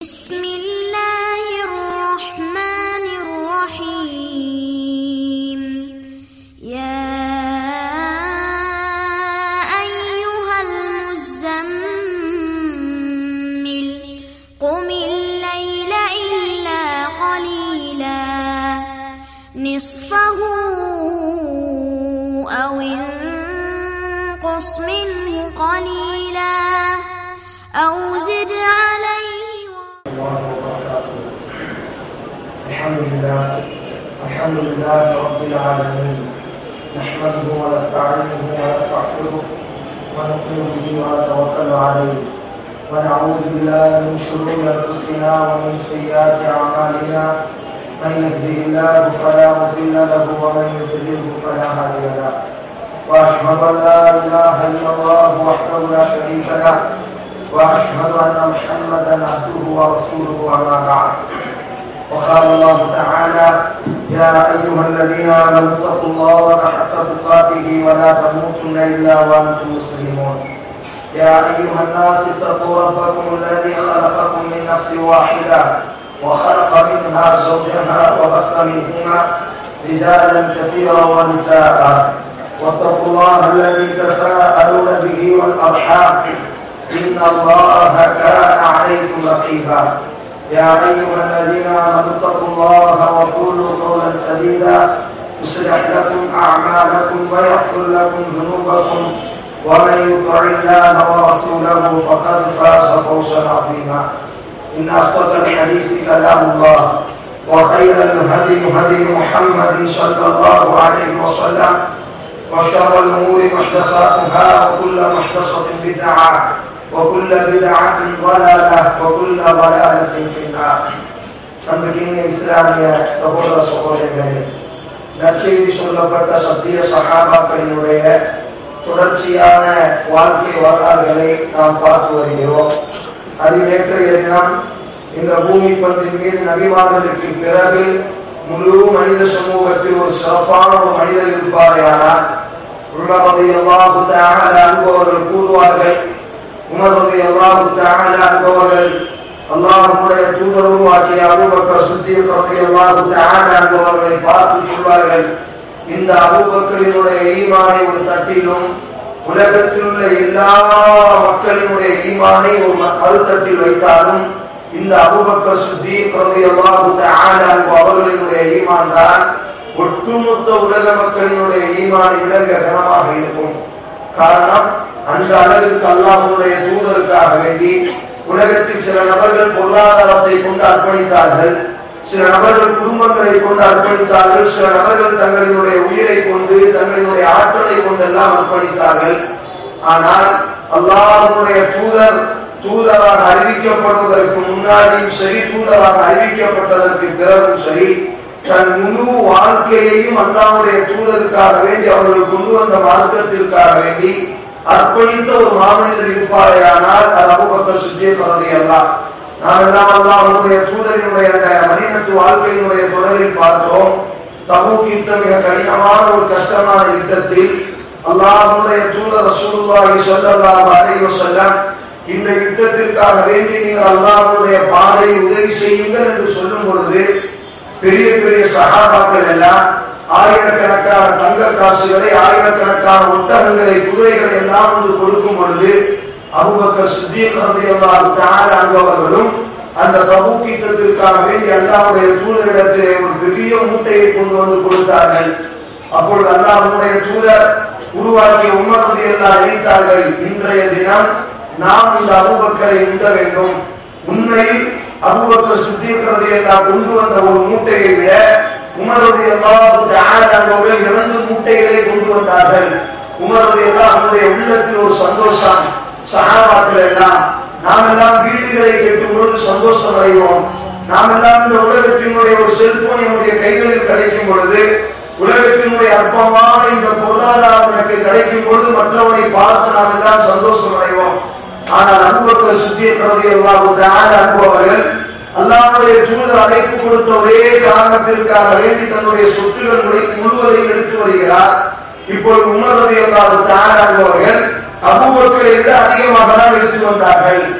بسم الله الرحمن الرحيم يا أيها المزمل قم الليل إلا قليلا نصفه أو انقص منه قليلا أو زد عليه الله وبركاته الحمد لله الحمد لله رب العالمين نحمده ونستعينه ونستغفره ونؤمن به ونتوكل عليه ونعوذ بالله من شرور انفسنا ومن سيئات اعمالنا من يهده الله فلا مضل له ومن يضلله فلا هادي له واشهد ان لا اله الا الله وحده لا شريك له واشهد ان محمدا عبده ورسوله اما بعد وقال الله تعالى يا ايها الذين امنوا اتقوا الله حق تقاته ولا تموتن الا وانتم مسلمون يا ايها الناس اتقوا ربكم الذي خلقكم من نفس واحده وخلق منها زوجها وبث منهما رجالا كثيرا ونساء واتقوا الله الذي تساءلون به والارحام إن الله كان عليكم رقيبا يا أيها الذين آمنوا اتقوا الله وقولوا قولا سديدا يصلح لكم أعمالكم ويغفر لكم ذنوبكم ومن يطع الله ورسوله فقد فاز فوزا عظيما إن أصدق الحديث كلام الله وخير الهدي هدي محمد صلى الله عليه وسلم وشر الأمور محدثاتها وكل محدثة بدعة وكل بدعة ضلالة وكل ضلالة في النار அன்பிற்கினிய இஸ்லாமிய சகோதர சகோதரிகளே நற்செய்தி சொல்லப்பட்ட சத்திய சகாபாக்களினுடைய தொடர்ச்சியான வாழ்க்கை வரலாறுகளை நாம் பார்த்து வருகிறோம் அதில் நேற்றைய தினம் இந்த பூமி பந்தின் மீது நபிமார்களுக்கு பிறகு முழு மனித சமூகத்தில் ஒரு சிறப்பான ஒரு மனிதர் இருப்பாரையானால் உலகத்தை அல்லாஹு தஆலா அன்பவர்கள் கூறுவார்கள் உமரது அல்லாஹு தஆலா அன்பவர்கள் அல்லாஹ்வுடைய தூதரும் ஆகிய அபூபக்கர் சித்திக் ரலியல்லாஹு தஆலா அன்பவர்களை பார்த்து சொல்வார்கள் இந்த அபூபக்கரினுடைய ஈமானை ஒரு தட்டிலும் உலகத்தில் உள்ள எல்லா மக்களினுடைய ஈமானை ஒரு மறுத்தட்டில் வைத்தாலும் இந்த அபூபக்கர் சித்திக் ரலியல்லாஹு தஆலா அவர்களினுடைய ஈமான் தான் ஒட்டுமொத்த உலக மக்களினுடைய ஈமானை விட கனமாக இருக்கும் காரணம் அந்த அளவிற்கு அல்லாஹுடைய தூதருக்காக வேண்டி உலகத்தில் சில நபர்கள் பொருளாதாரத்தை கொண்டு அர்ப்பணித்தார்கள் சில நபர்கள் குடும்பங்களை கொண்டு அர்ப்பணித்தார்கள் சில நபர்கள் தங்களினுடைய உயிரை கொண்டு தங்களினுடைய ஆற்றலை கொண்டெல்லாம் அர்ப்பணித்தார்கள் ஆனால் அல்லாஹுடைய தூதர் தூதராக அறிவிக்கப்படுவதற்கு முன்னாடியும் சரி தூதராக அறிவிக்கப்பட்டதற்கு பிறகும் சரி தன் முழு வாழ்க்கையையும் அல்லாவுடைய தூதருக்காக வேண்டி அவர்கள் கொண்டு வந்த மார்க்கத்திற்காக வேண்டி அர்ப்பணித்த ஒரு மாமனிதர் இருப்பாரையானால் அது அபுபக்கர் சுத்திய சொல்றதை எல்லாம் நாம் எல்லாம் அல்லாஹ்வுடைய தூதரினுடைய அந்த மனிதத்து வாழ்க்கையினுடைய தொடரில் பார்த்தோம் தபூக் யுத்தம் மிக கடினமான ஒரு கஷ்டமான யுத்தத்தில் அல்லாஹ்வுடைய தூதர் ரசூலுல்லாஹி ஸல்லல்லாஹு அலைஹி வஸல்லம் இந்த யுத்தத்திற்காக வேண்டி நீங்கள் அல்லாஹ்வுடைய பாதையை உதவி செய்யுங்கள் என்று சொல்லும் பொழுது பெரிய பெரிய சகாபாக்கள் எல்லாம் ஆயிரக்கணக்கான தங்க காசுகளை ஆயிரக்கணக்கான ஒட்டகங்களை குதிரைகளை எல்லாம் வந்து கொடுக்கும் பொழுது அபுபக்கர் சித்திக் ரலியல்லாஹு தஆலா அன்பவர்களும் அந்த தபூக் யுத்தத்திற்காக வேண்டி அல்லாஹ்வுடைய தூதரிடத்திலே ஒரு பெரிய மூட்டையை கொண்டு வந்து கொடுத்தார்கள் அப்பொழுது அல்லாஹ்வுடைய தூதர் உருவாக்கிய உம்மரது எல்லாம் நினைத்தார்கள் இன்றைய தினம் நாம் இந்த அபுபக்கரை உண்ட வேண்டும் உண்மையில் அபுபக்கர் சித்திக்கிறது எல்லாம் கொண்டு வந்த ஒரு மூட்டையை விட உமருடைய அல்லாஹர்கள் இரண்டு மூட்டைகளை கொண்டு வந்தார்கள் உமருடைய அவனுடைய உள்ளத்தில் ஒரு சந்தோஷம் சகாபாக்கள் எல்லாம் நாம் எல்லாம் வீடுகளை கட்டும் பொழுது சந்தோஷம் அடைவோம் நாம் எல்லாம் இந்த உலகத்தினுடைய ஒரு செல்போன் என்னுடைய கைகளில் கிடைக்கும் பொழுது உலகத்தினுடைய அற்பமான இந்த பொருளாதாரம் எனக்கு கிடைக்கும் பொழுது மற்றவனை பார்த்து நாம் எல்லாம் சந்தோஷம் அடைவோம் ஆனால் அன்புபக்கர் சுத்திய கருதி அன்பவர்கள் அல்லாவுடைய தூதர் அழைப்பு கொடுத்த ஒரே காரணத்திற்காக வேண்டி தன்னுடைய சொத்துக்கள் முழு- முழுவதையும் எடுத்து வருகிறார் இப்பொழுது உணர்வது அல்லாது தாராகுவர்கள் அபூபக்கரை விட அதிகமாக தான் எடுத்து வந்தார்கள்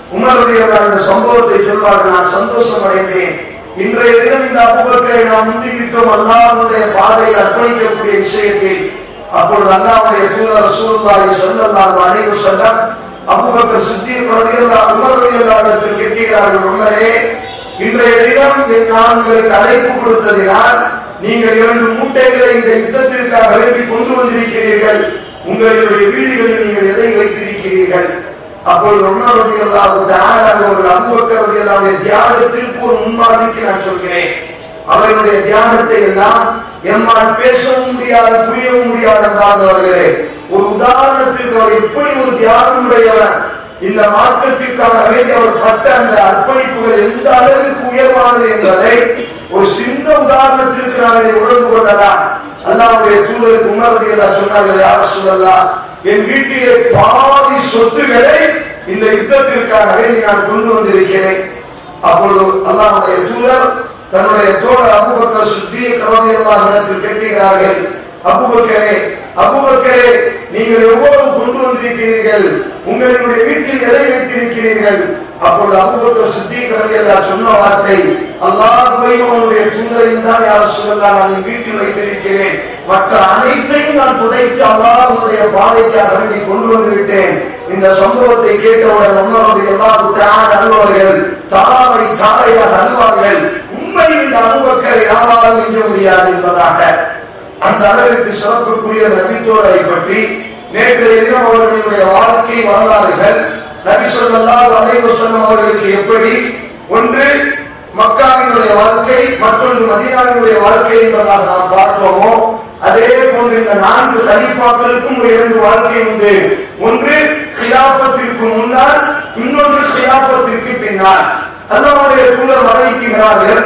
உமருடைய அந்த சம்பவத்தை சொல்வார்கள் நான் சந்தோஷம் அடைந்தேன் இன்றைய தினம் இந்த அபுபக்கரை நாம் முந்திவிட்டோம் அல்லாஹ்வுடைய பாதையில் அர்ப்பணிக்கக்கூடிய விஷயத்தில் அப்பொழுது அல்லாஹ்வுடைய தூதர் ரசூலுல்லாஹி ஸல்லல்லாஹு அலைஹி வஸல்லம் அபூபக்கர் சித்திக் ரலியல்லாஹு உமர் ரலியல்லாஹு அன்ஹு கேட்கிறார்கள் உமரே இன்றைய தினம் நான் உங்களுக்கு அழைப்பு கொடுத்ததினால் நீங்கள் இரண்டு மூட்டைகளை இந்த யுத்தத்திற்காக வேண்டி கொண்டு வந்திருக்கிறீர்கள் உங்களுடைய வீடுகளில் நீங்கள் எதை வைத்திருக்கிறீர்கள் அப்பொழுது உமர் ரலியல்லாஹு தஆலா ஒரு அபூபக்கர் ரலியல்லாஹு தியாகத்திற்கு ஒரு முன்மாதிரிக்கு நான் சொல்கிறேன் அவர்களுடைய தியாகத்தை எல்லாம் எம்மால் பேசவும் முடியாது புரியவும் முடியாது என்றார்களே ஒரு உதாரணத்திற்கு அவர் எப்படி ஒரு தியாகம் உடையவர் இந்த மார்க்கத்திற்காக வேண்டி அவர் பட்ட அந்த அர்ப்பணிப்புகள் எந்த அளவிற்கு உயர்வானது என்பதை ஒரு சின்ன உதாரணத்திற்கு நான் இதை உணர்ந்து கொள்ளலாம் அல்லாவுடைய தூதருக்கு உணர்வு எல்லாம் சொன்னார்கள் யார் சொல்லலாம் என் வீட்டிலே பாதி சொத்துக்களை இந்த யுத்தத்திற்காக வேண்டி நான் கொண்டு வந்திருக்கிறேன் அப்பொழுது அல்லாஹ்வுடைய தூதர் தன்னுடைய தோழர் அபூபக்கர் சித்திக் ரலியல்லாஹு அன்ஹு கேட்கிறார்கள் அபூபக்கரே அபூபக்கரே நீங்கள் எவ்வளவு கொண்டு வந்திருக்கிறீர்கள் உங்களுடைய வீட்டில் எதை வைத்திருக்கிறீர்கள் அப்பொழுது அபூபக்கர் சித்திக் ரலியல்லாஹு சொன்ன வார்த்தை அல்லாஹ்வையும் அவனுடைய தூதரையும் தான் யார் சொல்லலாம் நான் என் வீட்டில் வைத்திருக்கிறேன் மற்ற அனைத்தையும் நான் துடைத்து அல்லாஹ்வுடைய பாதைக்காக வேண்டி கொண்டு வந்து விட்டேன் இந்த சம்பவத்தை கேட்டவுடன் நம்மளுடைய எல்லா தார் அழுவார்கள் தாரை தாரையாக அழுவார்கள் உண்மையில் இந்த அனுபவக்கரை யாராலும் மிஞ்ச முடியாது என்பதாக அந்த அளவிற்கு சிறப்புக்குரிய நபித்தோரை பற்றி நேற்றைய தினம் அவர்களுடைய வாழ்க்கை வரலாறுகள் நபி சொல்லல்லாஹு அலைஹி வஸல்லம் அவர்களுக்கு எப்படி ஒன்று மக்காவினுடைய வாழ்க்கை மற்றொன்று மதீனாவினுடைய வாழ்க்கை என்பதாக நாம் பார்த்தோமோ அதே போன்று இந்த நான்கு ஹலீஃபாக்களுக்கும் ஒரு இரண்டு வாழ்க்கை உண்டு ஒன்று ஹிலாபத்திற்கு முன்னால் இன்னொன்று ஹிலாபத்திற்கு பின்னால் அல்லாவுடைய தூதர் மரணிக்கிறார்கள்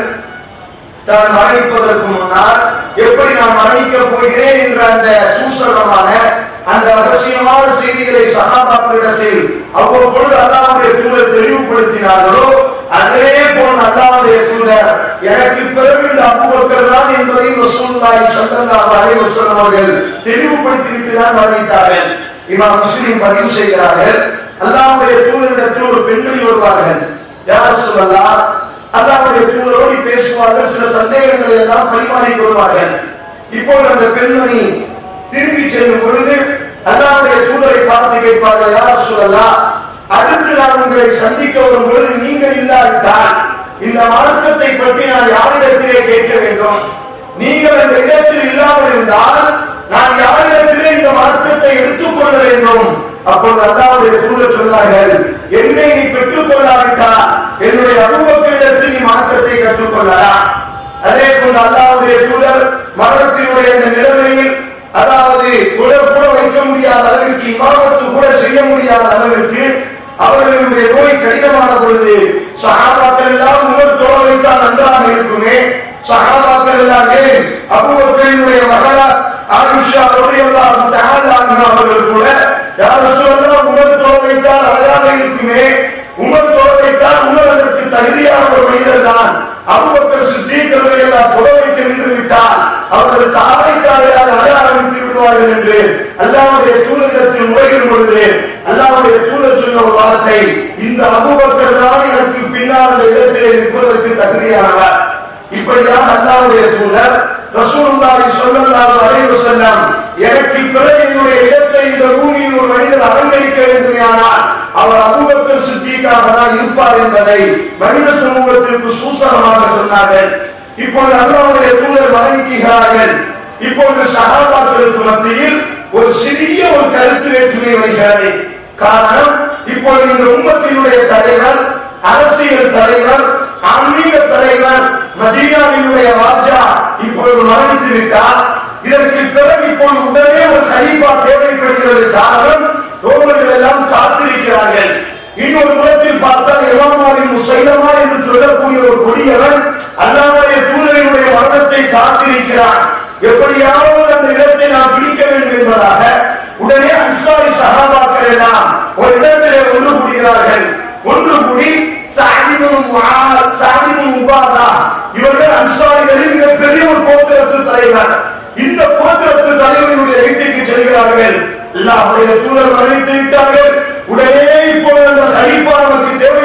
தான் மரணிப்பதற்கு முன்னால் எப்படி நான் மரணிக்கப் போகிறேன் என்ற அந்த சூசகமான அந்த ரகசியமான செய்திகளை சகாபாக்களிடத்தில் அவ்வப்பொழுது அல்லாவுடைய தூதர் தெளிவுபடுத்தினார்களோ அதே போல் அல்லாவுடைய தூதர் எனக்கு பிறகு இந்த அபூபக்கர் தான் என்பதை ரசூலுல்லாஹி ஸல்லல்லாஹு அலைஹி வஸல்லம் அவர்கள் தெளிவுபடுத்திவிட்டு தான் மரணித்தார்கள் இமாம் முஸ்லிம் பதிவு செய்கிறார்கள் அல்லாவுடைய தூதரிடத்தில் ஒரு பெண்மணி வருவார்கள் யார் சொல்லலாம் அல்லாவுடைய தூதரோடு பேசுவார்கள் சில சந்தேகங்களை எல்லாம் பரிமாறிக் கொள்வார்கள் இப்போது அந்த பெண்மணி திரும்பி செல்லும் பொழுது அல்லாவுடைய தூதரை பார்த்து கேட்பார்கள் யார் சொல்லலாம் அடுத்து நான் உங்களை சந்திக்க வரும் பொழுது நீங்கள் இல்லாவிட்டால் இந்த மார்க்கத்தை பற்றி நான் யாரிடத்திலே கேட்க வேண்டும் நீங்கள் அந்த இடத்தில் இல்லாமல் இருந்தால் நான் யாரிடத்திலே இந்த மார்க்கத்தை எடுத்துக்கொள்ள வேண்டும் அப்போது அல்லாவுடைய தூதர் சொன்னார்கள் என்னை நீ பெற்றுக் கொள்ளாவிட்டால் என்னுடைய அனுபவத்திடத்தில் நீ மார்க்கத்தை கற்றுக்கொள்ளலாம் அதே போன்று அல்லாவுடைய தூதர் மரணத்தினுடைய இந்த நிலைமையில் அதாவது தொடர் கூட வைக்க முடியாத அளவிற்கு இமாமத்து கூட செய்ய முடியாத அளவிற்கு அவர்களுடைய நோய் கடினமான பொழுது சகாபாக்கள் எல்லாம் முதல் தோழ வைத்தால் நன்றாக இருக்குமே சகாபாக்கள் எல்லாமே அபுபக்கரினுடைய மகளார் ஆயுஷா ரலியல்லாஹு தஆலா அன்ஹா அவர்கள் கூட யார் சொல்லலாம் உமர் தோழ வைத்தால் அழகாக இருக்குமே உமர் தோழ வைத்தால் உமர் அதற்கு தகுதியான ஒரு மனிதர் தான் அபுபக்கர் சித்திக் ரலியல்லாஹு தோழ வைக்க நின்று விட்டால் அவர்கள் தாரை தாரையாக அழ ஆரம்பித்து விடுவார்கள் என்று அல்லாவுடைய தூதரிடத்தில் முறைகள் பொழுது அல்லாவுடைய தூதர் சொன்ன ஒரு வார்த்தை இந்த அபுபக்கர் தான் எனக்கு பின்னால் அந்த இடத்திலே நிற்பதற்கு தகுதியானவர் இப்படியாக அல்லாவுடைய தூதர் ரசூலுல்லாஹி ஸல்லல்லாஹு அலைஹி வஸல்லம் எனக்கு பிறகு என்னுடைய இடத்தை இந்த பூமியில் ஒரு மனிதர் அலங்கரிக்க வேண்டுமானால் அவர் அபூபக்கர் சித்திக்காக தான் இருப்பார் என்பதை மனித சமூகத்திற்கு சூசகமாக சொன்னார்கள் இப்பொழுது அல்லாவுடைய தூதர் மரணிக்கிறார்கள் இப்பொழுது சகாபாக்களுக்கு மத்தியில் ஒரு சிறிய ஒரு கருத்து வேற்றுமை வருகிறது காரணம் இப்பொழுது இந்த உம்மத்தினுடைய தலைவர் அரசியல் தலைவர் ஆன்மீக தலைவர் மதீனாவினுடைய ராஜா இப்பொழுது மரணித்து விட்டார் இதற்கு பிறகு இப்பொழுது உடனே ஒரு சலீஃபா தேவைப்படுகிறது காரணம் ரோமர்கள் எல்லாம் காத்திருக்கிறார்கள் இன்னொரு புறத்தில் பார்த்தால் எமாமாவின் முசைலமா என்று சொல்லக்கூடிய ஒரு கொடியவன் அல்லாவுடைய தூதரினுடைய மரணத்தை காத்திருக்கிறான் எப்படியாவது அந்த இடத்தை நாம் பிடிக்க வேண்டும் என்பதாக உடனே அன்சாரி சகாபாக்கள் எல்லாம் ஒரு இடத்திலே ஒன்று கூடுகிறார்கள் ஒன்று கூடி சாதிபும் சாதிபும் உபாதா இவர்கள் அன்சாரிகளின் மிகப்பெரிய ஒரு கோத்திரத்து தலைவர் இந்த கோத்திரத்து தலைவரினுடைய வீட்டுக்கு செல்கிறார்கள் அல்லாஹுடைய தூதர் மரணித்து விட்டார்கள் உடனே இப்பொழுது அந்த ஹலீஃபா நமக்கு தேவை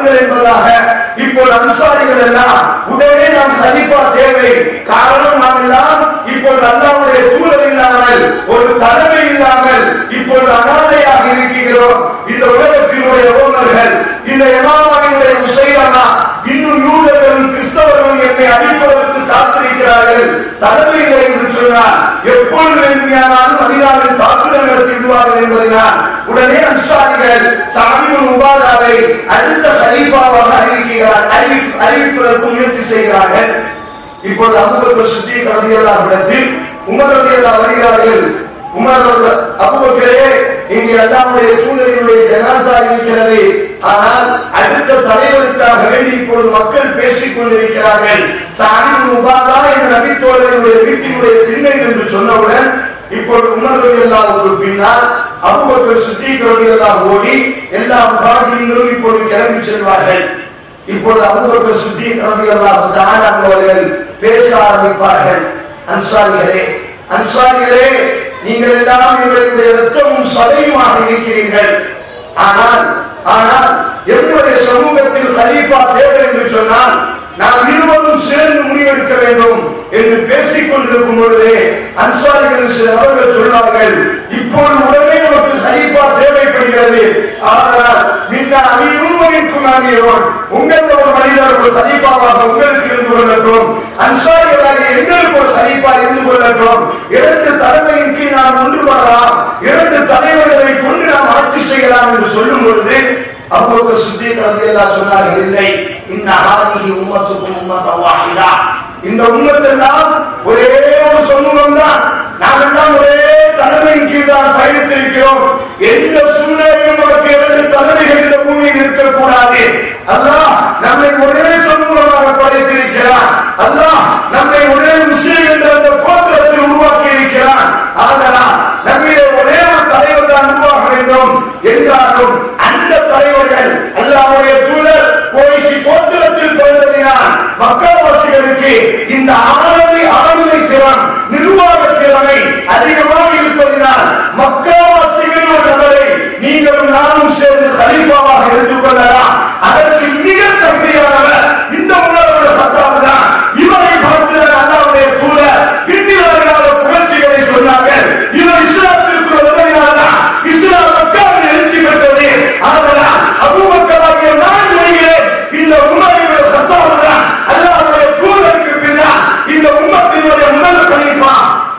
வாருங்கள் என்பதாக இப்போது அன்சாரிகள் எல்லாம் உடனே நாம் ஹலீஃபா தேவை காரணம் நாம் எல்லாம் இப்போது அல்லாவுடைய தூதர் இல்லாமல் ஒரு தலைமை இல்லாமல் இப்போது அனாதையாக இருக்கிறோம் இந்த உலகத்தினுடைய ஓனர்கள் இந்த எமாமாவினுடைய முசைலானா இன்னும் யூதர்களும் கிறிஸ்தவர்களும் என்னை அழிப்பதற்கு காத்திருக்கிறார்கள் தலைமை இல்லை என்று சொன்னார் எப்பொழுது வேண்டுமானாலும் அதிகாரிகள் தாக்குதல் நடத்தி விடுவார்கள் என்பதனால் உடனே அன்சாரிகள் சாமியின் உபாதாவை அடுத்த ஹலீஃபாவாக அறிவிக்கிறார் அறிவி- அறிவிப்பதற்கு முயற்சி செய்கிறார்கள் இப்பொழுது அபுபக்கர் சித்திக் ரலியல்லாஹு இடத்தில் உமர் ரலியல்லாஹு வருகிறார்கள் உமர் ரலி- அபூபக்கரே இங்கே அல்லாஹ்வுடைய தூதரினுடைய ஜனாசா இருக்கிறது ஆனால் அடுத்த தலைவருக்காக வேண்டி இப்பொழுது மக்கள் பேசிக் கொண்டிருக்கிறார்கள் சாஹிப் உபாதா என்ற நபித்தோழர்களுடைய வீட்டினுடைய திண்ணை என்று சொன்னவுடன் இப்பொழுது உமர் ரலியல்லாஹுக்கு பின்னால் அபூபக்கர் சித்திக் ரலியல்லாஹு ஓடி எல்லா முகாஜிங்களும் இப்பொழுது கிளம்பி செல்வார்கள் இப்பொழுது அபூபக்கர் சித்திக் ரலியல்லாஹு தஆலா அவர்கள் பேச ஆரம்பிப்பார்கள் அன்சாரிகளே அன்சாரிகளே நீங்கள் எல்லாம் எங்களுடைய ரத்தமும் சதையுமாக இருக்கிறீர்கள் ஆனால் ஆனால் எங்களுடைய சமூகத்தில் ஹலீஃபா தேவை என்று சொன்னால் நாம் இருவரும் சேர்ந்து முடிவெடுக்க வேண்டும் என்று பேசிக் கொண்டிருக்கும் பொழுதே அன்சாரிகள் சில அவர்கள் சொல்வார்கள் இப்பொழுது உடனே நமக்கு ஹலீஃபா தேவைப்படுகிறது ஆனால் மின்ன அமீரும் அமீரோன் உங்கள் ஒரு மனிதர் ஒரு ஹலீஃபாவாக உங்களுக்கு இருந்து கொள்ளட்டும் அன்சாரிகளாக எங்களுக்கு ஒரு ஹலீஃபா இருந்து கொள்ளட்டும் இரண்டு தலைமையின் கீழ் நாம் ஒன்றுபடலாம் இரண்டு தலைவர்களை கொண்டு நாம் ஆட்சி செய்யலாம் என்று சொல்லும் பொழுது அப்போது சித்திக் ரலியல்லாஹு சொன்னார்கள் இல்லை இன்ன ஹாதிஹி உம்மத்துக்கும் உம்மத்தன் வாஹிதா இந்த உம்மத்தெல்லாம் ஒரே ஒரு சமூகம் தான் நாம் எல்லாம் ஒரே தலைமையின் கீழ் தான் பயணித்திருக்கிறோம் எந்த சூழ்நிலையும் நமக்கு இரண்டு தலைமைகள் இந்த பூமியில் இருக்கக்கூடாது அல்லாஹ் நம்மை ஒரே சமூகமாக படைத்திருக்கிறான் அல்லாஹ் நம்மை ஒரே முஸ்லிம் என்ற அந்த கோத்திரத்தில் உருவாக்கி இருக்கிறான் ஆதலால் நம்மிலே ஒரே ஒரு தலைவர் தான் உருவாக வேண்டும் என்றாலும் அந்த தலைவர்கள் அல்லாஹ்வுடைய தூதர் கோயிசி கோத்திரத்தில் பிறந்ததினால் மக்கள்வாசிகளுக்கு இந்த ஆளுமை ஆளுமை திறன் நிர்வாக திறமை அதிகமாக இருப்பதினால் மக்கள்வாசிகள் ஒரு நபரை நீங்களும் நானும் சேர்ந்து ஹலீஃபாவாக எடுத்துக்கொள்ளலாம் அதற்கு மிக தகுதியானவர் இந்த உலக சத்தாவு தான் இவரை பார்த்து அல்லாவுடைய தூதர் பின்னிலாத புகழ்ச்சிகளை சொன்னார்கள் இவர் இஸ்லாத்திற்கு வந்ததினால்தான் இஸ்லாம் மக்காவில் எழுச்சி பெற்றது ஆதலால் அபூபக்கராகிய நான் சொல்கிறேன் இந்த உண்மையுடைய சத்தாவு தான் அல்லாவுடைய தூதருக்கு பின்னால் இந்த உம்மத்தினுடைய முதல் கலீஃபா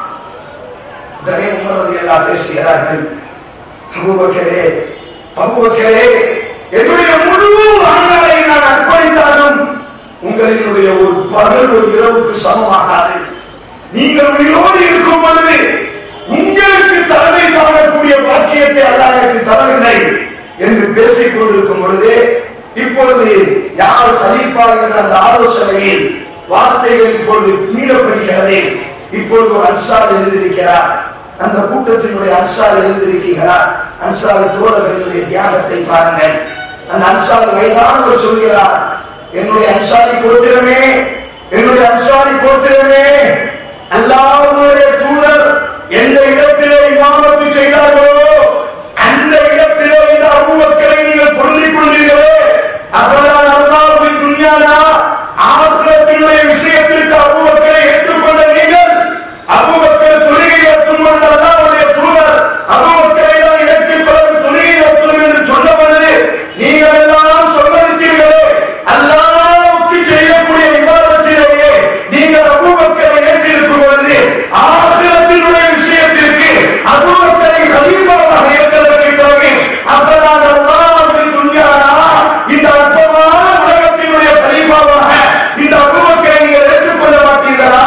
உடனே உமரது எல்லாம் பேசுகிறார்கள் அபூபக்கரே அபூபக்கரே என்னுடைய முழு வாழ்நாளை நான் அர்ப்பணித்தாலும் உங்களினுடைய ஒரு பகல் ஒரு இரவுக்கு சமமாகாது நீங்கள் உயிரோடு இருக்கும் பொழுது உங்களுக்கு தலைமை தாங்கக்கூடிய பாக்கியத்தை அல்லாஹ் எனக்கு தரவில்லை என்று பேசிக் கொண்டிருக்கும் பொழுது இப்பொழுது யார் ஹலீஃபா என்ற அந்த ஆலோசனையில் வார்த்தைகள் இப்பொழுது மீறப்படுகிறது இப்பொழுது ஒரு அன்சார் எழுந்திருக்கிறார் அந்த கூட்டத்தினுடைய அன்சார் எழுந்திருக்கிறார் அன்சார் தோழர்களுடைய தியாகத்தை பாருங்கள் அந்த அன்சார் வயதானவர் சொல்கிறார் என்னுடைய அன்சாரி கோத்திரமே என்னுடைய அன்சாரி கோத்திரமே அல்லாஹ்வுடைய தூதர் எந்த இடத்திலே இமாமத்து செய்தார்களோ அந்த இடத்திலே இந்த அபூபக்கரை நீங்கள் பொருந்திக் கொண்டீர்களே அவரால் அல்லாஹ்வின் துன்யாலா ஆசிரத்தினுடைய விஷயத்திற்கு அபூபக்கரை ஏற்றுக்கொண்ட நீங்கள் அபூபக்கர் தொழுகை ஏற்றும் பொழுது அல்லாஹ்வுடைய தூதர் அபூபக்கரை தான் இதற்கு பிறகு தொழுகை ஏற்றும் என்று சொன்ன பொழுது நீங்கள் எல்லாம் சம்மதித்தீர்களே அல்லாஹ்வுக்கு செய்யக்கூடிய விவாதத்திலேயே நீங்கள் அபூபக்கரை ஏற்றிருக்கும் பொழுது ஆசிரத்தினுடைய விஷயத்திற்கு அபூபக்கரை ஹலீஃபாவாக ஏற்றதற்கு பிறகு அப்பதான் அல்லாஹ்வின் துன்யாலா இந்த அற்பமான உலகத்தினுடைய ஹலீஃபாவாக இந்த அபூபக்கரை நீங்கள் ஏற்றுக்கொள்ள மாட்டீர்களா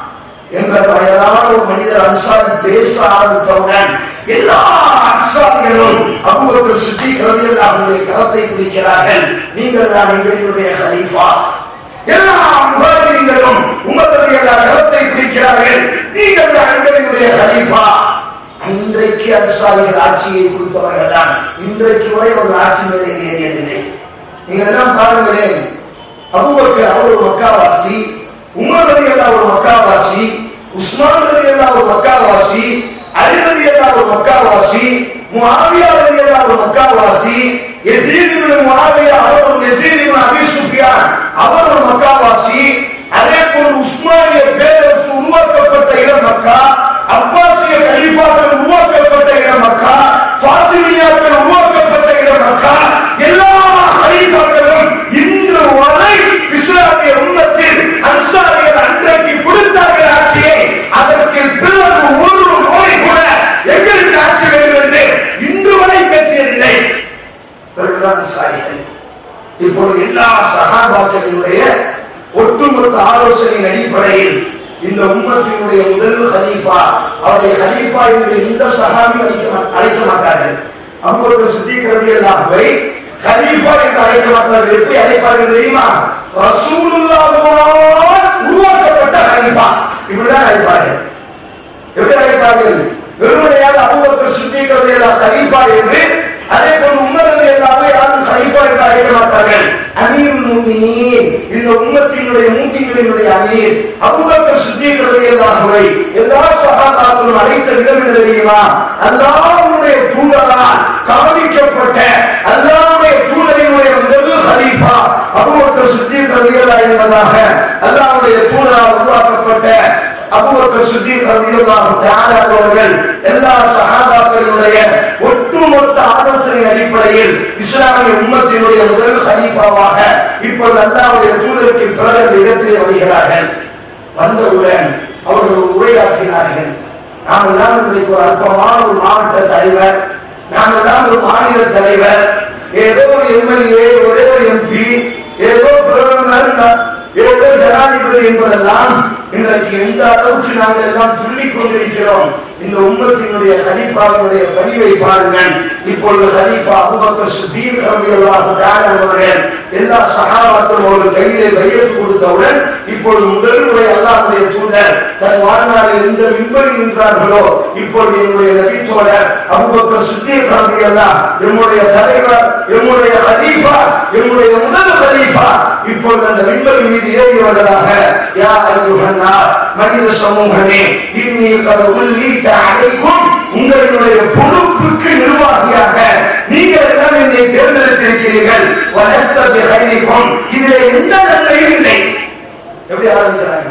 என்ற வயதான ஒரு மனிதர் அன்சாரி பேச ஆரம்பித்தவுடன் எல்லா அன்சாரிகளும் அபூபக்கர் சித்திக் ரலியல்லாஹுடைய கரத்தை பிடிக்கிறார்கள் நீங்கள் தான் எங்களுடைய ஹலீஃபா எல்லா முகாஜிங்களும் உமருடைய கரத்தை பிடிக்கிறார்கள் நீங்கள் தான் எங்களுடைய ஹலீஃபா அன்றைக்கு அன்சாரிகள் ஆட்சியை கொடுத்தவர்கள் தான் இன்றைக்கு வரை ஒரு ஆட்சி மேலே ஏறியதில்லை நீங்கள் எல்லாம் பாருங்களேன் அபூபக்கர் அவர் ஒரு மக்காவாசி உமர் ரதி அல்லா ஒரு மக்காவாசி உஸ்மான் ரதி அல்லா ஒரு மக்காவாசி அலி ரதி அல்லா ஒரு மக்காவாசி முஆவியா ரதி அல்லா ஒரு மக்காவாசி யசீத் இப்னு முஆவியா அவர் ஒரு யசீத் தான் சாரிகள் இப்பொழுது எல்லா சகாபாக்களினுடைய ஒட்டுமொத்த ஆலோசனையின் அடிப்படையில் இந்த உம்மத்தினுடைய முதல் ஹலீஃபா அவருடைய ஹலீஃபா என்று எந்த சகாபி அழைக்க மா- அழைக்க மாட்டார்கள் அவ்வளவு சித்திக்கிறது எல்லாமே ஹலீஃபா என்று அழைக்க மாட்டார்கள் எப்படி அழைப்பார்கள் தெரியுமா ரசூலுல்லாஹ்வால் உருவாக்கப்பட்ட ஹலீஃபா இப்படிதான் அழைப்பார்கள் எப்படி அழைப்பார்கள் வெறுமனையாக அபூபக்கர் சித்திக்கிறது எல்லாம் ஹலீஃபா என்று அதே போல் உம்மதங்கள் எல்லாமே யாரும் ஹலீஃபா என்று அழைக்க மாட்டார்கள் அமீருல் முஃமினீன் இந்த உம்மத்தினுடைய மூமின்களினுடைய அமீர் அபூபக்கர் சித்திக்கிறது எல்லாமே எல்லா சஹாபாக்களும் அழைத்த விதம் என்ன தெரியுமா அல்லாஹ்வுடைய தூதரால் காமிக்கப்பட்ட அல்லாஹ்வுடைய தூதரினுடைய முதல் ஹலீஃபா அபூபக்கர் சித்திக்கிறது என்பதாக அல்லாஹ்வுடைய தூதரால் உருவாக்கப்பட்ட அபூபக்கர் சித்திக் ரலியல்லாஹு தஆலா அவர்கள் எல்லா சஹாபாக்களுடைய ஒட்டுமொத்த ஆலோசனை அடிப்படையில் இஸ்லாமிய உம்மத்தினுடைய முதல் ஹலீஃபாவாக இப்பொழுது அல்லாஹ்வுடைய தூதருக்கு பிறகு அந்த இடத்திலே வருகிறார்கள் வந்தவுடன் அவர்கள் உரையாற்றினார்கள் நாம் எல்லாம் இன்றைக்கு ஒரு அற்பமான ஒரு மாவட்ட தலைவர் நாம் எல்லாம் ஒரு மாநில தலைவர் ஏதோ ஒரு எம்எல்ஏ ஒரே ஒரு எம்பி ஏதோ பிரதமர் ஏதோ ஜனாதிபதி என்பதெல்லாம் இன்றைக்கு எந்த அளவுக்கு நாங்கள் எல்லாம் துள்ளிக் கொண்டிருக்கிறோம் இந்த உம்மத்தினுடைய ஹலீஃபாவினுடைய பதிவை பாருங்கள் இப்பொழுது ஹலீஃபா அபூபக்கர் சித்தீக் ரலியல்லாஹு தஆலா அவர்கள் எல்லா சஹாபாக்களும் அவர்கள் கையிலே கையெழுத்து கொடுத்தவுடன் இப்பொழுது முதல் முறை அல்லாஹ்வுடைய தூதர் தன் வாழ்நாளில் எந்த மின்பரில் நின்றார்களோ இப்பொழுது என்னுடைய நபித்தோழர் அபூபக்கர் சித்தீக் ரலியல்லாஹ் எம்முடைய தலைவர் எம்முடைய ஹலீஃபா எம்முடைய முதல் ஹலீஃபா இப்பொழுது அந்த மின்பர் மீது ஏறியவர்களாக யா அய்யுஹன்னாஸ் மனித சமூகமே இன்னி கது உள்ளீத்த அலைக்கும் உங்களுடைய பொறுப்புக்கு நிர்வாகியாக நீங்கள் எல்லாம் என்னை தேர்ந்தெடுத்திருக்கிறீர்கள் வலஸ்த பிஹைரிக்கும் இதிலே எந்த நன்மையும் இல்லை எப்படி ஆரம்பிக்கிறாங்க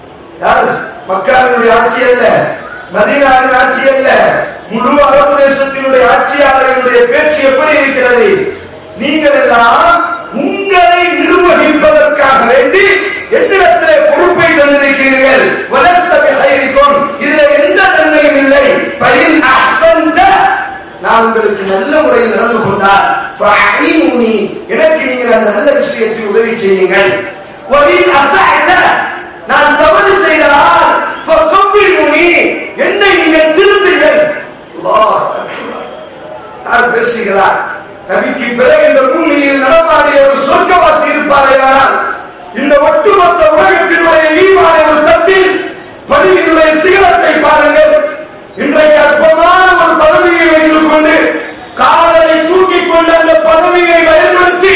யாரு மக்காவினுடைய ஆட்சி அல்ல மதீனாவின் ஆட்சி அல்ல முழு அரபு தேசத்தினுடைய ஆட்சியாளர்களுடைய பேச்சு எப்படி இருக்கிறது நீங்கள் எல்லாம் உங்களை நிர்வகிப்பதற்காக வேண்டி என்னிடத்திலே பொறுப்பை தந்திருக்கிறீர்கள் வலஸ்தபி ஹைரிக்கும் இதுல எந்த நன்மையும் இல்லை ஃபைன் அஹ்சன்த நான் உங்களுக்கு நல்ல முறையில் நடந்து கொண்டால் ஃபஅஈனுனி எனக்கு நீங்கள் அந்த நல்ல விஷயத்தில் உதவி செய்யுங்கள் வலின் அஸஅத நான் தவறு செய்தால் ஃபகவ்வினுனி என்னை நீங்கள் திருத்துங்கள் அல்லாஹ் அக்பர் யார் பேசுகிறார் நபிக்கு பிறகு இந்த பூமியில் நடமாடிய ஒரு சொர்க்கவாசி இருப்பாரையானால் இந்த ஒட்டுமொத்த உலகத்தினுடைய ஈவான ஒரு தட்டில் பணியினுடைய சிகரத்தை பாருங்கள் இன்றைக்கு அற்பமான ஒரு பதவியை வைத்துக் கொண்டு காதலை தூக்கிக் கொண்டு அந்த பதவியை பயன்படுத்தி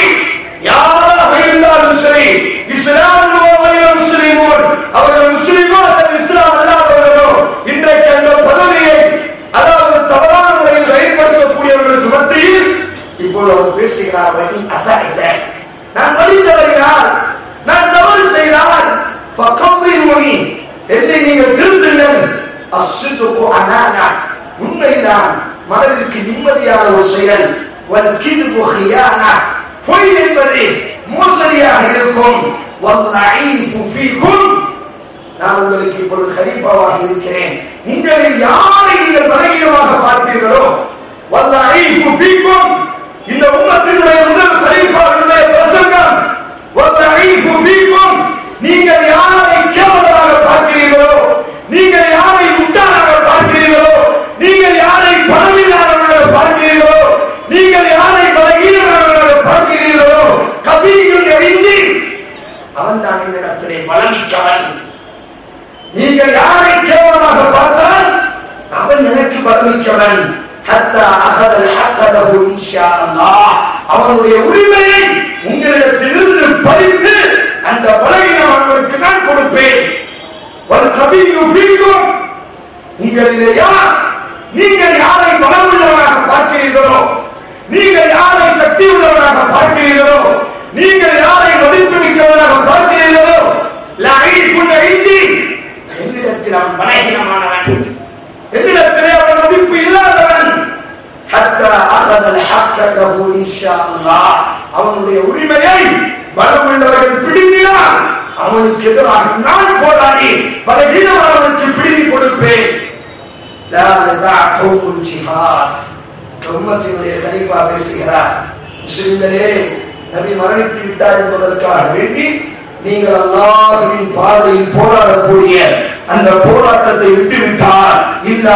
யாராக இருந்தாலும் சரி இஸ்லாமியோ முஸ்லிமோன் அவர்கள் முஸ்லிமோ அல்லது இஸ்லாம் அல்லாதவர்களோ இன்றைக்கு அந்த பதவியை அதாவது தவறான முறையில் பயன்படுத்தக்கூடியவர்களுக்கு மத்தியில் இப்போது அவர் பேசுகிறார் வழி அசாய்த்த நான் வழி தவறினால் நான் தவறு செய்தால் பக்கம்பின் மொழி என்னை நீங்கள் திருத்துங்கள் அசுத்துக்கு அனானா உண்மைதான் மனதிற்கு நிம்மதியான ஒரு செயல் வல் கிதுபு ஹியானா பொய் என்பது மோசடியாக இருக்கும் வல்லஈஃபு ஃபீக்கும் நான் உங்களுக்கு இப்பொழுது கலீஃபாவாக இருக்கிறேன் உங்களில் யாரை நீங்கள் பலகீனமாக பார்ப்பீர்களோ வல்லஈஃபு ஃபீக்கும் இந்த உம்மத்தினுடைய முதல் கலீஃபாவினுடைய பிரசங்கம் வல்லஈஃபு ஃபீக்கும் நீங்கள் யாரை கேவலமாக பார்க்கிறீர்களோ நீங்கள் யாரை முட்டாளாக பார்க்கிறீர்களோ நீங்கள் யாரை பலவீனமாக பார்க்கிறீர்களோ நீங்கள் யாரை பலகீனமாக பார்க்கிறீர்களோ கபீரும் அறிந்து அவன் தான் என்னிடத்திலே பலமிக்கவன் நீங்கள் யாரை கேவலமாக பார்த்தால் அவன் எனக்கு பலமிக்கவன் ஹத்தா அகதல் ஹக்கதஹு இன்ஷா அல்லாஹ் அவனுடைய உரிமையை உங்களிடத்திலிருந்து பறித்து அந்த பலகீனமானவருக்கு நான் கொடுப்பேன் வல் கபீரு ஃபீக்கும் உங்களிலே யார் நீங்கள் யாரை பலமுள்ளவராக பார்க்கிறீர்களோ நீங்கள் யாரை சக்தி உள்ளவராக பார்க்கிறீர்களோ நீங்கள் யாரை மதிப்பு மிக்கவராக பார்க்கிறீர்களோ லஈஃபுன் ஐந்தி என்னிடத்தில் அவன் பலகீனமானவன் என்னிடத்திலே அவன் மதிப்பு இல்லாதவன் ஹத்தா அகதல் ஹக்கதஹு இன்ஷா அல்லாஹ் அவனுடைய உரிமையை பலமுள்ளவர்கள் பிடுங்கினால் அவனுக்கு எதிராக நான் போராடி பலகீனமானவனுக்கு பிடுங்கி கொடுப்பேன் லா யதா கௌமுல் ஜிஹாத் உம்மத்தினுடைய கலீஃபா பேசுகிறார் முஸ்லிம்களே நபி மரணித்து விட்டார் என்பதற்காக வேண்டி நீங்கள் அல்லாஹுவின் பாதையில் போராடக்கூடிய அந்த போராட்டத்தை விட்டுவிட்டால் இல்லா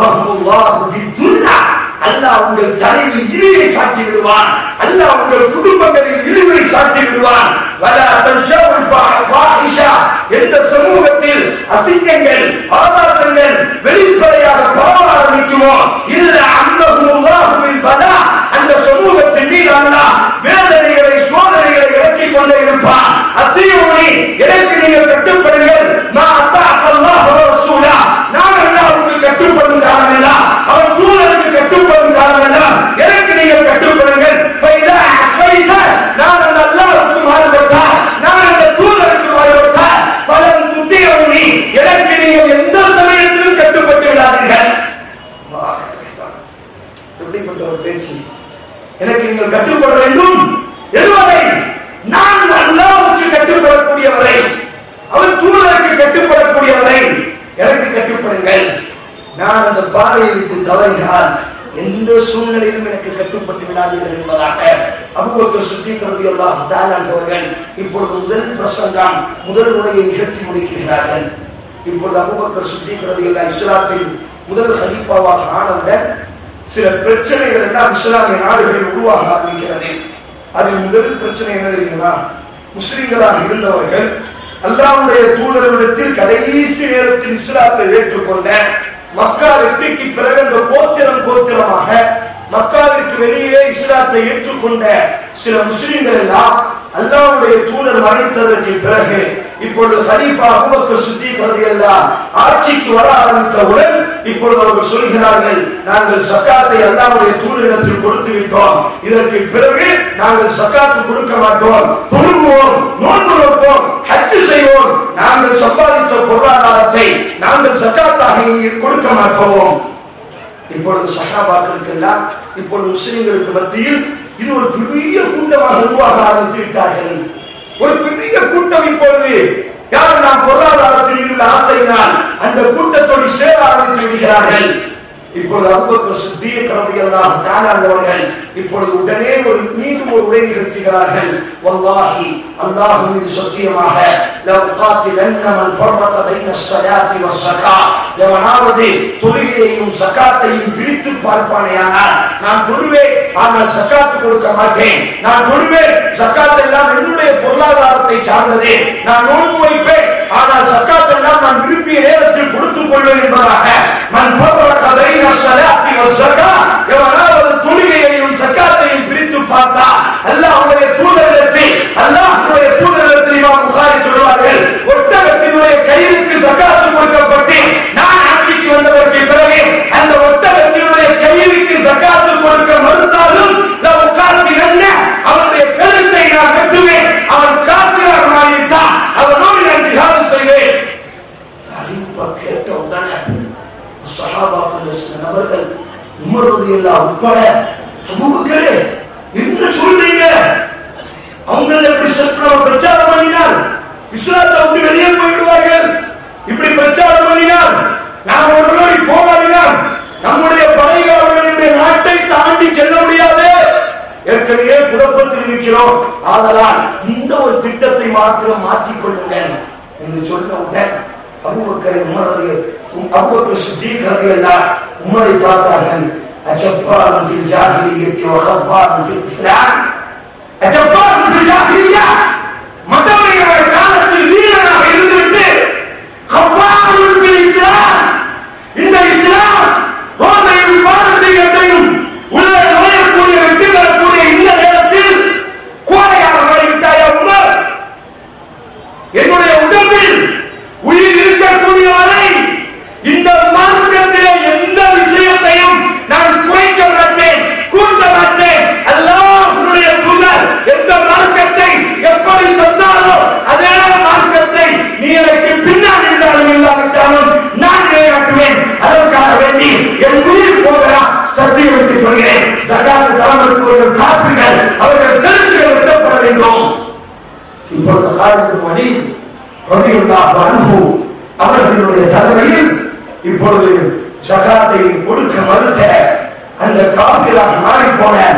அல்லாஹ் உங்கள் தலையில் இழிவை சாட்டி விடுவான் அல்லாஹ் உங்கள் குடும்பங்களில் இழிவை சாட்டி விடுவான் வலா தன்ஷவுல் ஃபாஹிஷா எந்த சமூகத்தில் அபிங்கங்கள் ஆபாசங்கள் வெளிப்படையாக பரவ ஆரம்பிக்குமோ இல்ல அன்னஹுல்லாஹுவின் பலா அந்த சமூகத்தின் மீது அல்லாஹ் வேதனைகளை சோதனைகளை இறக்கிக் கொண்டே இருப்பான் அத்தியூனி எனக்கு நீங்கள் கட்டுப்படுங்கள் நான் அத்தா அல்லாஹ் ரசூலா நான் அல்லாஹ்வுக்கு கட்டுப்படும் காரணமெல்லாம் அவன் தூதருக்கு கட்டுப்படும் காரணமெல்லாம் எனக்கு நீங்கள் கட்டுப்படுங்கள் ஃபைதா அஸ்வைத நான் அந்த அல்லாஹ்வுக்கு மாறுபட்டா நான் அந்த தூதருக்கு மாறுபட்டா பலன் துத்தியவுனி எனக்கு நீங்கள் எந்த சமயத்திலும் கட்டுப்பட்டு விடாதீர்கள் அல்லாஹ் அக்பர். எப்படிப்பட்ட ஒரு பேச்சு எனக்கு நீங்கள் கட்டுப்பட வேண்டும் எதுவரை நான் அல்லாவுக்கு கட்டுப்படக்கூடியவரை அவர் தூதருக்கு கட்டுப்படக்கூடியவரை எனக்கு கட்டுப்படுங்கள் நான் அந்த பாதையை விட்டு தவறினால் எந்த சூழ்நிலையிலும் எனக்கு கட்டுப்பட்டு விடாதீர்கள் என்பதாக அபுபக்கர் சுத்தி கருதி அல்லாஹ் அவர்கள் இப்பொழுது முதல் பிரசங்கம் முதல் முறையை நிகழ்த்தி முடிக்கிறார்கள் இப்பொழுது அபுபக்கர் சுத்தி கருதி அல்லா இஸ்லாத்தில் முதல் ஹலீஃபாவாக ஆனவுடன் சில பிரச்சனைகள் எல்லாம் இஸ்லாமிய நாடுகளில் உருவாக ஆரம்பிக்கிறது அதில் முதல் பிரச்சனை என்ன தெரியுமா முஸ்லிம்களாக இருந்தவர்கள் அல்லாவுடைய தூதரவிடத்தில் கடைசி நேரத்தில் இஸ்லாத்தை ஏற்றுக்கொண்ட மக்கா வெற்றிக்கு பிறகு அந்த கோத்திரம் கோத்திரமாக மக்காவிற்கு வெளியே இஸ்லாத்தை ஏற்றுக்கொண்ட சில முஸ்லிம்கள் எல்லாம் அல்லாவுடைய தூதர் மரணித்ததற்கு பிறகு இப்பொழுது ஹலீஃபா அபூபக்கர் சித்திக் ரலியல்லாஹ் ஆட்சிக்கு வர ஆரம்பித்தவுடன் இப்பொழுது அவர்கள் சொல்கிறார்கள் நாங்கள் சக்காத்தை அல்லாவுடைய தூதரிடத்தில் கொடுத்து விட்டோம் இதற்கு பிறகு நாங்கள் சக்காத்து கொடுக்க மாட்டோம் தொழுவோம் நோன்பு வைப்போம் ஹஜ் செய்வோம் நாங்கள் சம்பாதித்த பொருளாதாரத்தை நாங்கள் சக்காத்தாக இனி கொடுக்க மாட்டோம் இப்பொழுது சஹாபாக்களுக்கெல்லாம் இப்பொழுது முஸ்லிம்களுக்கு மத்தியில் இது ஒரு பெரிய கூட்டமாக உருவாக ஆரம்பித்து விட்டார்கள் ஒரு பெரிய கூட்டம் இப்பொழுது யார் நாம் பொருளாதாரத்தில் உள்ள ஆசையினால் அந்த கூட்டத்தோடு சேர ஆரம்பித்து விடுகிறார்கள் இப்பொழுது அபுபக்கர் சித்திக் ரலியல்லாஹு தஆலா அவர்கள் இப்பொழுது உடனே ஒரு மீண்டும் ஒரு உரை நிகழ்த்துகிறார்கள் வல்லாஹி அல்லாஹ் மீது சத்தியமாக லவ் காத்திலன்ன மன் ஃபர்ரத பைன ஸலாத்தி வஸ்ஸகா எவனாவது தொழுகையையும் சக்காத்தையும் பிரித்து பார்ப்பானேயானால் நான் தொழுவேன் ஆனால் சக்காத்து கொடுக்க மாட்டேன் நான் தொழுவேன் சக்காத் எல்லாம் என்னுடைய பொருளாதாரத்தை சார்ந்ததே நான் நோன்பு வைப்பேன் ஆனால் சக்காத் எல்லாம் நான் விரும்பிய நேரத்தில் கொடுத்துக் கொள்வேன் என்பதாக மன் ஃபர்ரத பைன ஸலாத்தி வஸ்ஸகா எவனாவது தொழுகையையும் சக்காத்தையும் பிரித்து பார்த்தா அல்லாஹ்வுடைய தூதரிடத்தில் அல்லாஹ்வுடைய தூதரிடத்தில் இமாம் புகாரி சொல்வார்கள் ஒட்டகத்தினுடைய கயிறுக்கு சக்காத்து கொடுக்கப்பட்டு நான் ஆட்சிக்கு வந்ததற்கு பிறகு அந்த ஒட்டகத்தினுடைய கயிறுக்கு சக்காத்து கொடுக்க மறுத்தாலும் லவ் காத்திரன்ன அவனுடைய கழுத்தை நான் வெட்டுவேன் அவன் காத்திராக மாறிவிட்டான் அவனோடு நான் ஜிஹாது செய்வேன் அறிவிப்பா கேட்ட உடனே சஹாபாக்கள் சில நபர்கள் உமர்வது எல்லாம் உட்பட அபூபக்கரே என்ன சொல்றீங்க அவங்க எப்படி சத்ரம் பிரச்சாரம் பண்ணினால் இஸ்லாத்தை விட்டு வெளியே போய்விடுவார்கள் இப்படி பிரச்சாரம் பண்ணினால் நாம் அவர்களோடு போராடினால் நம்முடைய படைகள் அவர்களுடைய நாட்டை தாண்டி செல்ல முடியாது ஏற்கனவே குழப்பத்தில் இருக்கிறோம் ஆதலால் இந்த ஒரு திட்டத்தை மாத்திரம் மாற்றிக் கொள்ளுங்கள் என்று சொன்ன உடன் அபூபக்கரை உமர் அபூபக்கர் சித்திக் ரலியல்லாஹ் உமரை பார்த்தார்கள் أجبار في الجاهلية وخبار في الإسلام أجبار في الجاهلية மதமையான காலத்தில் வீரனாக இருந்துவிட்டு خبار في الإسلام இந்த இஸ்லாம் போதையும் பாரசீகத்தையும் உள்ளே நுழையக்கூடிய வெற்றி பெறக்கூடிய இந்த நேரத்தில் கோடையாக மாறிவிட்டாயா உமர் என்னுடைய உடம்பில் உயிர் இருக்கக்கூடிய வரை இந்த மார்க்கத்திலே எந்த விஷயத்தையும் நான் குறைக்க மாட்டேன் கூட்ட மாட்டேன் அல்லாஹ்வுடைய தூதர் எந்த மார்க்கத்தை எப்படி தந்தாரோ அதே மார்க்கத்தை நீ எனக்கு பின்னால் இருந்தாலும் இல்லாவிட்டாலும் நான் நிலைநாட்டுவேன் அதற்காக வேண்டி என் உயிர் போகலாம் சத்தியம் விட்டு சொல்கிறேன் சகாத்து தலைவர்கள் காப்பீர்கள் அவர்கள் கருத்துகள் வெட்டப்பட வேண்டும் இப்பொழுது சாதிக்கும் வழி ரலியல்லாஹு அன்ஹு அவர்களுடைய தலைமையில் இப்பொழுது சகாத்தை கொடுக்க மறுத்த அந்த காபிராக மாறி போன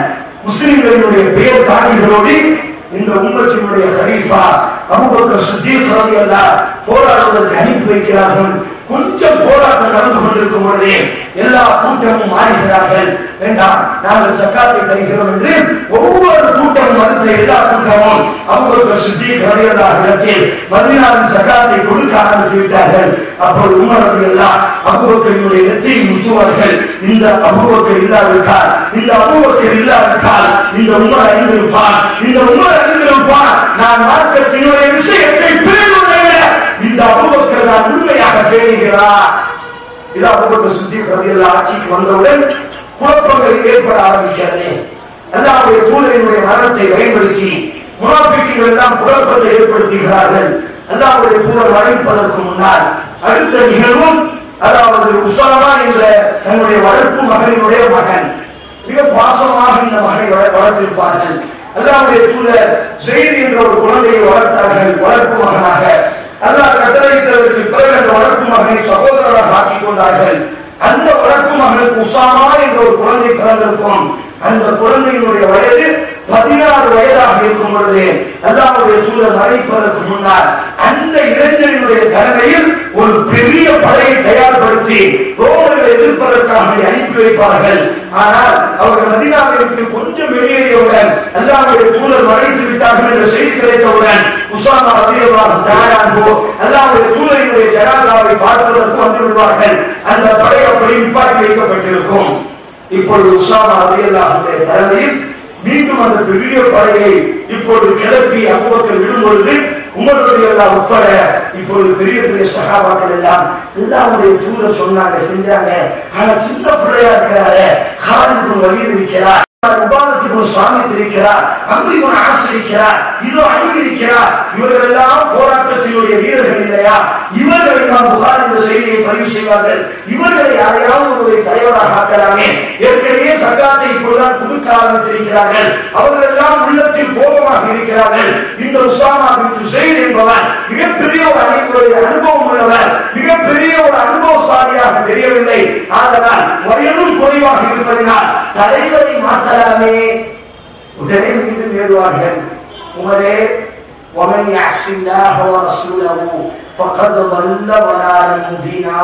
முஸ்லிம்களினுடைய பெயர் தாங்கிகளோடு இந்த உம்மத்தினுடைய ஹலீஃபா அபூபக்கர் சித்தீக் ரலியல்லாஹு போராடுவதற்கு அனுப்பி வைக்கிறார்கள் கொஞ்சம் போராட்டம் நடந்து கொண்டிருக்கும் பொழுதே எல்லா கூட்டமும் மாறுகிறார்கள் வேண்டாம் நாங்கள் சக்காத்தை தருகிறோம் என்று ஒவ்வொரு கூட்டமும் மறுத்த எல்லா கூட்டமும் அபூபக்கர் சித்தீக் ரலியல்லாஹு இடத்தில் மதீனாவின் சக்காத்தை கொடுக்க ஆரம்பித்து விட்டார்கள் அப்போது உமர் ரலியல்லாஹு அபூபக்கரினுடைய நெற்றியை முத்துவார்கள் இந்த அபூபக்கர் இல்லாவிட்டால் இந்த அபூபக்கர் இல்லாவிட்டால் இந்த உமர் அறிந்திருப்பார் இந்த உமர் அறிந்திருப்பார் நான் மார்க்கத்தினுடைய விஷயத்தை பேருடைய இந்த அபூபக்கர் தான் உண்மையாக பேணுகிறார் இது அபூபக்கர் சுத்தி கதையில் ஆட்சிக்கு வந்தவுடன் குழப்பங்கள் ஏற்பட ஆரம்பிக்கிறது அல்லாவுடைய தூதரினுடைய மரணத்தை பயன்படுத்தி முனாபிக்குகள் எல்லாம் குழப்பத்தை ஏற்படுத்துகிறார்கள் அல்லாவுடைய தூதர் மரணிப்பதற்கு முன்னால் அடுத்த நிகழ்வும் அதாவது உஸ்மாமா என்ற தன்னுடைய வளர்ப்பு மகனினுடைய மகன் மிக பாசமாக இந்த மகனை வள- வளர்த்திருப்பார்கள் அல்லாவுடைய தூதர் செய்தி என்ற ஒரு குழந்தையை வளர்த்தார்கள் வளர்ப்பு மகனாக அல்லாஹ் கட்டளையிட்டதற்கு பிறகு அந்த வளர்ப்பு மகனை சகோதரராக ஆக்கிக் கொண்டார்கள் அந்த வளர்ப்பு மகனுக்கு உசாமா என்ற ஒரு குழந்தை பிறந்திருக்கும் அந்த குழந்தையினுடைய வயது பதினாறு வயதாக இருக்கும் பொழுது அல்லாவுடைய தூதர் மறைப்பதற்கு முன்னால் அந்த இளைஞரினுடைய தலைமையில் ஒரு பெரிய படையை தயார்படுத்தி ரோமர்களை எதிர்ப்பதற்காக அனுப்பி வைப்பார்கள் ஆனால் அவர்கள் மதினாவை விட்டு கொஞ்சம் வெளியேறியவுடன் அல்லாவுடைய தூதர் மறைத்து விட்டார்கள் என்ற செய்தி கிடைத்தவுடன் உசாமா ரதியல்லாஹு தஆலாஹு அல்லாஹ்வுடைய தூதரினுடைய ஜனாசாவை பார்ப்பதற்கு வந்து விடுவார்கள் அந்த படை அப்படி நிப்பாட்டி வைக்கப்பட்டிருக்கும் இப்பொழுது உசாமா ரதியல்லாஹுடைய தலைமையில் மீண்டும் அந்த பெரிய படையை இப்பொழுது கிளப்பி அபுபக்கர் விடும் பொழுது உமர் ரலியல்லாஹு உட்பட இப்பொழுது பெரிய பெரிய சகாபாக்கள் எல்லாம் அல்லாஹ்வுடைய தூதர் சொன்னாங்க செஞ்சாங்க ஆனா சின்ன பிள்ளையா இருக்கிறாரு காலிக்கு வலியுறு இருக்கிறார் உபாதத்துக்கு சுவாமி இருக்கிறார் அம்பிரிமன் ஆசிரிக்கிறார் இதோ அணி இருக்கிறார் இவர்கள் எல்லாம் போராட்டத்தினுடைய வீரர்கள் இல்லையா இவர்களை நாம் புகார் என்ற செய்தியை பதிவு செய்வார்கள் இவர்களை யாரையாவது ஒரு தலைவராக ஆக்கலாமே ஏற்கனவே சக்காத்தை இப்பொழுதுதான் புதுக்க ஆரம்பித்திருக்கிறார்கள் அவர்கள் எல்லாம் உள்ளத்தில் கோபமாக இருக்கிறார்கள் இந்த உசாமா பின் துசைன் என்பவர் மிகப்பெரிய ஒரு அணிக்குடைய அனுபவம் உள்ளவர் மிகப்பெரிய ஒரு அனுபவசாலியாக தெரியவில்லை ஆதலால் வயதும் குறைவாக இருப்பதனால் தலைவரை மாற்றலாமே உடனே மீண்டும் ஏறுவார்கள் உமரே ومن يعص الله ورسوله فقد ضل ضلالا مبينا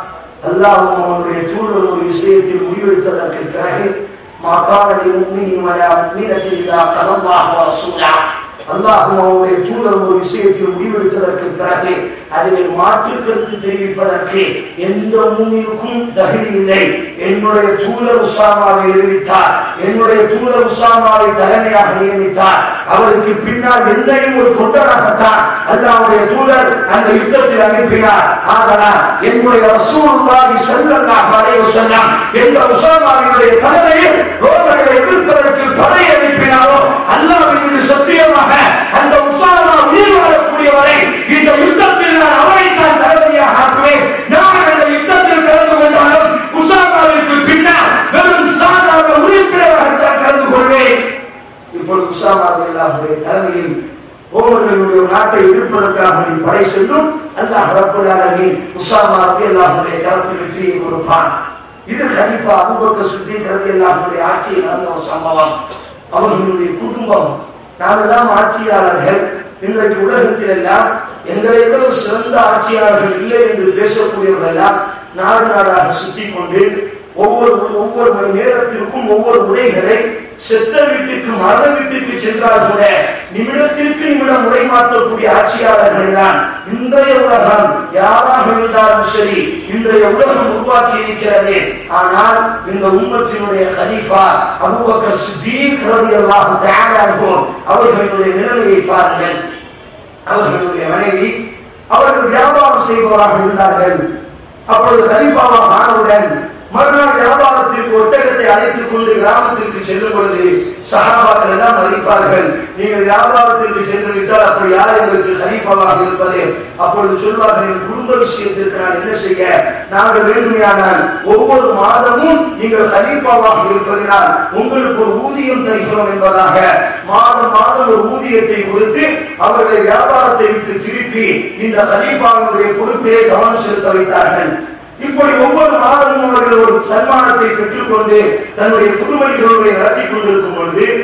அல்லாஹ் அவனுடைய தூதர் ஒரு விஷயத்தில் முடிவெடுத்ததற்கு பிறகு ما كان لمؤمن ولا مؤمنة إذا قضى الله ورسوله அல்லாஹ் அவனுடைய தூதர் ஒரு விஷயத்தில் முடிவெடுத்ததற்கு பிறகு அதில் மாற்று கருத்து தெரிவிப்பதற்கு எந்த மூமினுக்கும் தகுதி இல்லை என்னுடைய தூதர் உசாமாவை நியமித்தார் என்னுடைய தூதர் உசாமாவை தலைமையாக நியமித்தார் அவருக்கு பின்னால் என்னையும் ஒரு தொண்டராகத்தான் அல்லாஹ்வுடைய தூதர் அந்த யுத்தத்தில் அனுப்பினார் ஆதலால் என்னுடைய ரசூலுல்லாஹி ஸல்லல்லாஹு அலைஹி வஸல்லம் என்ற உசாமாவினுடைய தலைமையில் ரோமர்களை எதிர்ப்பதற்கு படை அனுப்பினாரோ அல்லாஹ்வின் மீது சத்தியமாக அந்த உசாமா உயிர் வாழக்கூடியவரை இந்த யுத்தத்தில் நான் அவரை தான் தளபதியாக ஆக்குவேன் நான் அந்த யுத்தத்தில் கலந்து கொண்டாலும் உசாமாவிற்கு பின்னால் வெறும் சாதாரண உறுப்பினராக தான் கலந்து கொள்வேன் இப்பொழுது உசாமா அல்லாஹுடைய தலைமையில் ரோமர்களுடைய நாட்டை எதிர்ப்பதற்காக நீ படை செல்லும் அல்லாஹ் ரப்பல் ஆலமீன் உசாமா ரலியல்லாஹுடைய கரத்தில் வெற்றியை கொடுப்பான் இது ஹலீஃபா அபூபக்கர் சித்திக் ரலியல்லாஹுடைய ஆட்சியில் நடந்த ஒரு சம்பவம் அவர்களுடைய குடும்பம் நாம் எல்லாம் ஆட்சியாளர்கள் இன்றைக்கு உலகத்தில் எல்லாம் எங்களை விட ஒரு சிறந்த ஆட்சியாளர்கள் இல்லை என்று பேசக்கூடியவர்கள் எல்லாம் நாடு நாடாக சுற்றி கொண்டு ஒவ்வொரு ஒவ்வொரு மணி நேரத்திற்கும் ஒவ்வொரு உடைகளை செத்த வீட்டுக்கு மரண வீட்டுக்கு சென்றால் கூட நிமிடத்திற்கு நிமிடம் முறை மாற்றக்கூடிய ஆட்சியாளர்களை தான் இன்றைய உலகம் யாராக இருந்தாலும் சரி இன்றைய உலகம் உருவாக்கி இருக்கிறது ஆனால் இந்த உம்மத்தினுடைய ஹலீஃபா அபூபக்கர் சித்தீக் ரலியல்லாஹு தஆலா அன்ஹு அவர்களுடைய நிலைமையை பாருங்கள் அவர்களுடைய மனைவி அவர்கள் வியாபாரம் செய்பவராக இருந்தார்கள் அப்பொழுது ஹலீஃபாவாக ஆனவுடன் மறுநாள் வியாபாரத்திற்கு ஒட்டகத்தை அழைத்துக் கொண்டு கிராமத்திற்கு செல்லும் பொழுது சகாபாக்கள் எல்லாம் மதிப்பார்கள் நீங்கள் வியாபாரத்திற்கு சென்று விட்டால் அப்படி யார் எங்களுக்கு ஹலீஃபாவாக இருப்பது அப்பொழுது சொல்வார்கள் என் குடும்ப விஷயத்திற்கு நான் என்ன செய்ய நாங்கள் வேண்டுமையானால் ஒவ்வொரு மாதமும் நீங்கள் ஹலீஃபாவாக இருப்பதனால் உங்களுக்கு ஒரு ஊதியம் தருகிறோம் என்பதாக மாதம் மாதம் ஒரு ஊதியத்தை கொடுத்து அவர்களை வியாபாரத்தை விட்டு திருப்பி இந்த ஹலீஃபாவினுடைய பொறுப்பிலே கவனம் செலுத்த வைத்தார்கள் இப்படி ஒவ்வொரு மாதமும் அவர்கள் ஒரு சன்மானத்தை பெற்றுக்கொண்டு தன்னுடைய புதுமணிகளுடைய நடத்தி கொண்டிருக்கும் பொழுது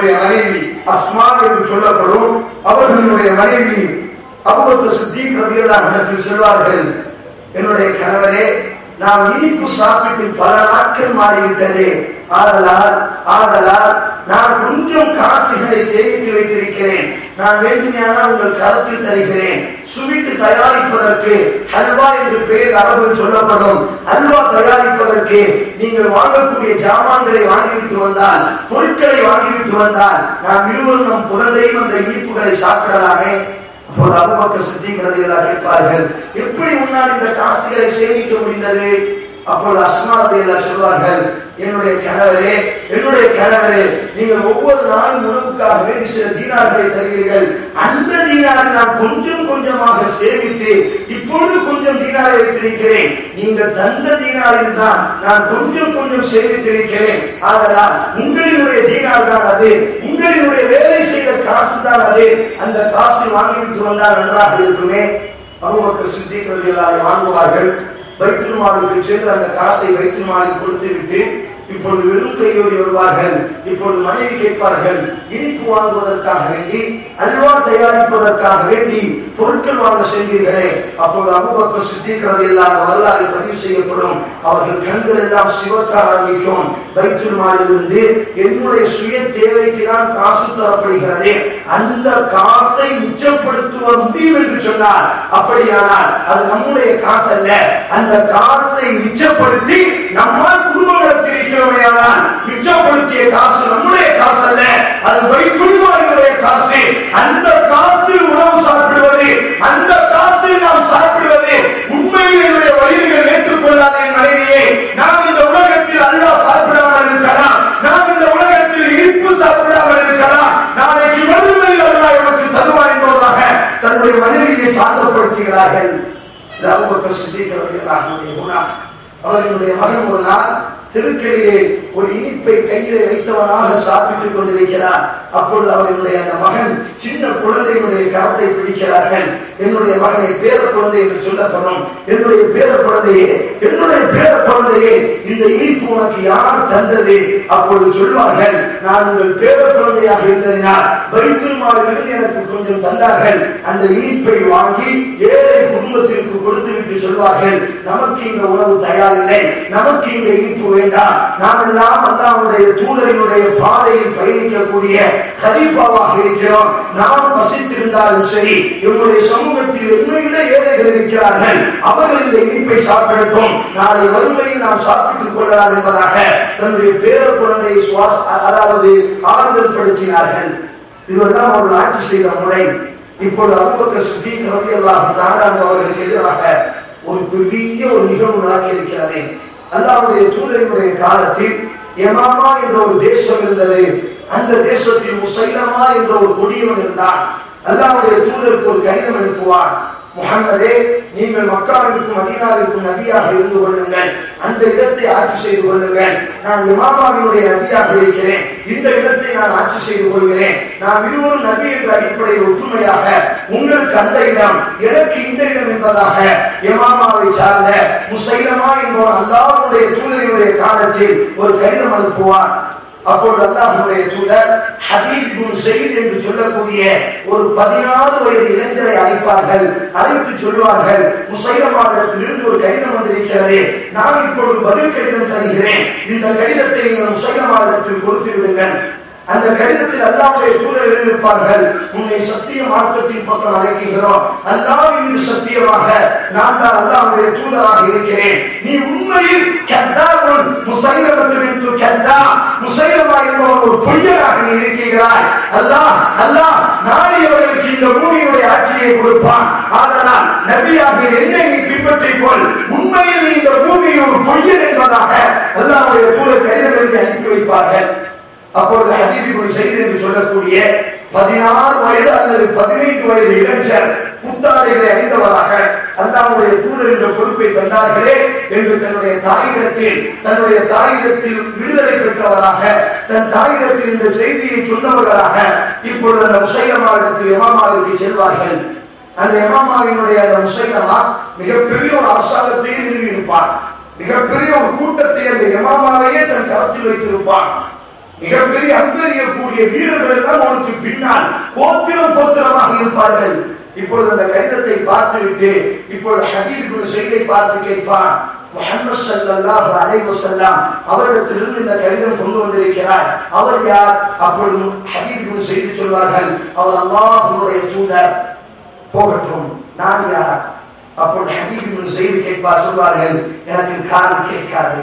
அவர்களுடைய மனைவி அஸ்மா என்று சொல்லப்படும் அவர்களுடைய மனைவி அபுபக்கர் சித்திக் ரலியல்லாஹு அன்ஹு சொல்வார்கள் என்னுடைய கணவரே நாம் இனிப்பு சாப்பிட்டு பல நாட்கள் மாறிவிட்டதே ஆதலால் ஆதலால் நான் கொஞ்சம் காசுகளை சேமித்து வைத்திருக்கிறேன் நான் வேண்டுமையானால் உங்கள் கருத்தில் தருகிறேன் சுவிட்டு தயாரிப்பதற்கு ஹல்வா என்று பெயர் அரபில் சொல்லப்படும் ஹல்வா தயாரிப்பதற்கு நீங்கள் வாங்கக்கூடிய ஜாமான்களை வாங்கிவிட்டு வந்தால் பொருட்களை வாங்கிவிட்டு வந்தால் நாம் இருவரும் நம் குழந்தையும் அந்த இனிப்புகளை சாப்பிடலாமே அப்போது அபுபக்கர் சித்திக்கிறது எல்லாம் கேட்பார்கள் எப்படி உன்னால் இந்த காசுகளை சேமிக்க முடிந்தது அப்போது அஸ்மாரதி எல்லாம் சொல்வார்கள் என்னுடைய கணவரே என்னுடைய கணவரே நீங்கள் ஒவ்வொரு நாளும் உணவுக்காக வேண்டி சில தீனார்களை தருவீர்கள் அந்த தீனாரை நான் கொஞ்சம் கொஞ்சமாக சேமித்து இப்பொழுது கொஞ்சம் தீனாரை வைத்திருக்கிறேன் நீங்கள் தந்த தீனாரில் தான் நான் கொஞ்சம் கொஞ்சம் சேமித்திருக்கிறேன் ஆதலால் உங்களினுடைய தீனார் தான் அது உங்களினுடைய வேலை செய்த காசு தான் அது அந்த காசை வாங்கிவிட்டு வந்தால் நன்றாக இருக்குமே அபுபக்கர் சித்திக்கிறது எல்லாரும் வாங்குவார்கள் வைத்திருமாளுக்கு சென்று அந்த காசை வைத்திருமாளில் கொடுத்து விட்டு இப்பொழுது வெறும் கையோடு வருவார்கள் இப்பொழுது மனைவி கேட்பார்கள் இனிப்பு வாங்குவதற்காக வேண்டி அல்வா தயாரிப்பதற்காக வேண்டி பொருட்கள் வாங்க சென்றீர்களே அப்போது அபுபக்கர் சித்திக்கிறது இல்லாத வரலாறு பதிவு செய்யப்படும் அவர்கள் கண்கள் எல்லாம் சிவக்க ஆரம்பிக்கும் வைத்திருமாளிலிருந்து என்னுடைய சுய தேவைக்கு தான் காசு தரப்படுகிறது அந்த காசை மிச்சப்படுத்துவ முடியும் என்று சொன்னார் அப்படியானால் அது நம்முடைய காசு அல்ல அந்த காசை மிச்சப்படுத்தி நம்மால் குடும்பம் நடத்தியிருக்கிறோமே ஆனால் மிச்சப்படுத்திய காசு நம்முடைய காசு அல்ல அது வைத்துள்ளாருடைய காசு அந்த காசில் உணவு சாப்பிடுவது அந்த காசில் நாம் சாப்பிடுவது உண்மையில் என்னுடைய வயிறுகள் ஏற்றுக்கொள்ளாத என் மனைவியே நாம் இந்த உலகத்தில் அல்லாஹ் சாப்பிடாமல் இருக்கலாம் நாம் இந்த உலகத்தில் இனிப்பு சாப்பிடாமல் இருக்கலாம் நாளைக்கு மறுமையில் அல்லாஹ் எனக்கு தருவார் என்பதாக தன்னுடைய மனைவியை சாந்தப்படுத்துகிறார்கள் இது அபூபக்கர் சித்திக் ரலியல்லாஹு குணம் அவர்களுடைய மகன் ஒரு நாள் திருக்கடியிலே ஒரு இனிப்பை கையிலே வைத்தவனாக சாப்பிட்டுக் கொண்டிருக்கிறார் அப்பொழுது அவர்களுடைய அந்த மகன் சின்ன குழந்தையினுடைய கரத்தை பிடிக்கிறார்கள் என்னுடைய மகனை பேர குழந்தை என்று சொல்லப்படும் என்னுடைய பேர குழந்தையே என்னுடைய பேர குழந்தையே இந்த இனிப்பு உனக்கு யார் தந்தது அப்பொழுது சொல்வார்கள் நான் உங்கள் பேர குழந்தையாக இருந்ததினால் வைத்திருமாளிலிருந்து எனக்கு கொஞ்சம் தந்தார்கள் அந்த இனிப்பை வாங்கி ஏழை குடும்பத்திற்கு கொடுத்து விட்டு சொல்வார்கள் நமக்கு இந்த உணவு தயாரில்லை நமக்கு இந்த இனிப்பு வேண்டாம் நாம் எல்லாம் அல்லாவுடைய தூதரினுடைய பாதையில் பயணிக்கக்கூடிய கலீஃபாவாக இருக்கிறோம் நாம் வசித்திருந்தாலும் சரி என்னுடைய சமூகத்தில் என்னை விட ஏழைகள் இருக்கிறார்கள் அவர்கள் இந்த இனிப்பை சாப்பிடட்டும் நாளை வறுமையில் நாம் சாப்பிட்டுக் கொள்ளலாம் என்பதாக தன்னுடைய பேர குழந்தையை சுவாச அதாவது ஆறுதல் படுத்தினார்கள் இதெல்லாம் அவர்கள் ஆட்சி செய்த முறை இப்பொழுது அபுபக்கர் சித்திக் ரலியல்லாஹு தஆலா அவர்களுக்கு எதிராக ஒரு பெரிய ஒரு நிகழ்வு நடக்க இருக்கிறது அல்லாஹ்வுடைய தூதரினுடைய காலத்தில் யமாமா என்ற ஒரு தேசம் இருந்தது அந்த தேசத்தில் முசைலமா என்ற ஒரு கொடியவன் இருந்தான் அல்லாஹ்வுடைய தூதருக்கு ஒரு கடிதம் அனுப்புவார் முகம்மதே நீங்கள் மக்காவிற்கும் மதீனாவிற்கும் நபியாக இருந்து கொள்ளுங்கள் அந்த இடத்தை ஆட்சி செய்து கொள்ளுங்கள் நான் இமாமாவினுடைய நபியாக இருக்கிறேன் இந்த இடத்தை நான் ஆட்சி செய்து கொள்கிறேன் நாம் இருவரும் நபி என்ற அடிப்படையில் ஒற்றுமையாக உங்களுக்கு அந்த இடம் எனக்கு இந்த இடம் என்பதாக இமாமாவை சார்ந்த முசைலமா என்பவர் அல்லாஹ்வுடைய தூதரினுடைய காலத்தில் ஒரு கடிதம் அனுப்புவார் அப்பொழுது அல்லாஹ்வுடைய தூதர் ஹபீப் பின் சயீத் என்று சொல்லக்கூடிய ஒரு பதினாறு வயது இளைஞரை அழைப்பார்கள் அழைத்து சொல்வார்கள் முசைலமாவிடத்திலிருந்து ஒரு கடிதம் வந்திருக்கிறது நான் இப்பொழுது பதில் கடிதம் தருகிறேன் இந்த கடிதத்தை நீங்கள் முசைலமாவிடத்தில் கொடுத்து விடுங்கள் அந்த கடிதத்தில் அல்லாவுடைய தூதர் எழுதியிருப்பார்கள் உன்னை சத்திய மார்க்கத்தின் பக்கம் அழைக்கிறோம் அல்லாவின் மீது சத்தியமாக நான் தான் அல்லாவுடைய தூதராக இருக்கிறேன் நீ உண்மையில் கத்தாவன் முசைலமத்திற்கு கத்தா முசைலமா என்பவன் ஒரு பொய்யனாக நீ இருக்கிறாய் அல்லாஹ் அல்லாஹ் நாளை அவர்களுக்கு இந்த பூமியுடைய ஆட்சியை கொடுப்பான் ஆதலால் நபியாக என்னை நீ பின்பற்றிக் கொள் உண்மையில் நீ இந்த பூமியில் ஒரு பொய்யன் என்பதாக அல்லாவுடைய தூதர் கடிதம் எழுதி அனுப்பி வைப்பார்கள் அப்பொழுது ஹதீபிபுல் செய்தி என்று சொல்லக்கூடிய பதினாறு வயது அல்லது பதினைந்து வயது இளைஞர் புத்தாடைகளை அணிந்தவராக அல்லாவுடைய தூதர் என்ற பொறுப்பை தந்தார்களே என்று தன்னுடைய தாயிடத்தில் தன்னுடைய தாயிடத்தில் விடுதலை பெற்றவராக தன் தாயிடத்தில் இந்த செய்தியை சொன்னவர்களாக இப்பொழுது அந்த முசைலமாவிடத்தில் எமாமாவிற்கு செல்வார்கள் அந்த எமாமாவினுடைய அந்த முசைலமா மிகப்பெரிய ஒரு அரசாங்கத்தை நிறுவியிருப்பார் மிகப்பெரிய ஒரு கூட்டத்தை அந்த எமாமாவையே தன் கரத்தில் வைத்திருப்பார் மிகப்பெரிய அங்கறியக்கூடிய வீரர்கள் எல்லாம் அவனுக்கு பின்னால் கோத்திரம் கோத்திரமாக இருப்பார்கள் இப்பொழுது அந்த கடிதத்தை பார்த்துவிட்டு இப்பொழுது ஹபீபுக்கு செய்தியை பார்த்து கேட்பான் முஹம்மது ஸல்லல்லாஹு அலைஹி வஸல்லம் அவரிடத்திலிருந்து இந்த கடிதம் கொண்டு வந்திருக்கிறார் அவர் யார் அப்பொழுது ஹபீபுக்கு செய்தி சொல்வார்கள் அவர் அல்லாஹ்வுடைய தூதர் போகட்டும் நான் யார் அப்பொழுது ஹபீபுக்கு செய்தி கேட்பார் சொல்வார்கள் எனக்கு காது கேட்காது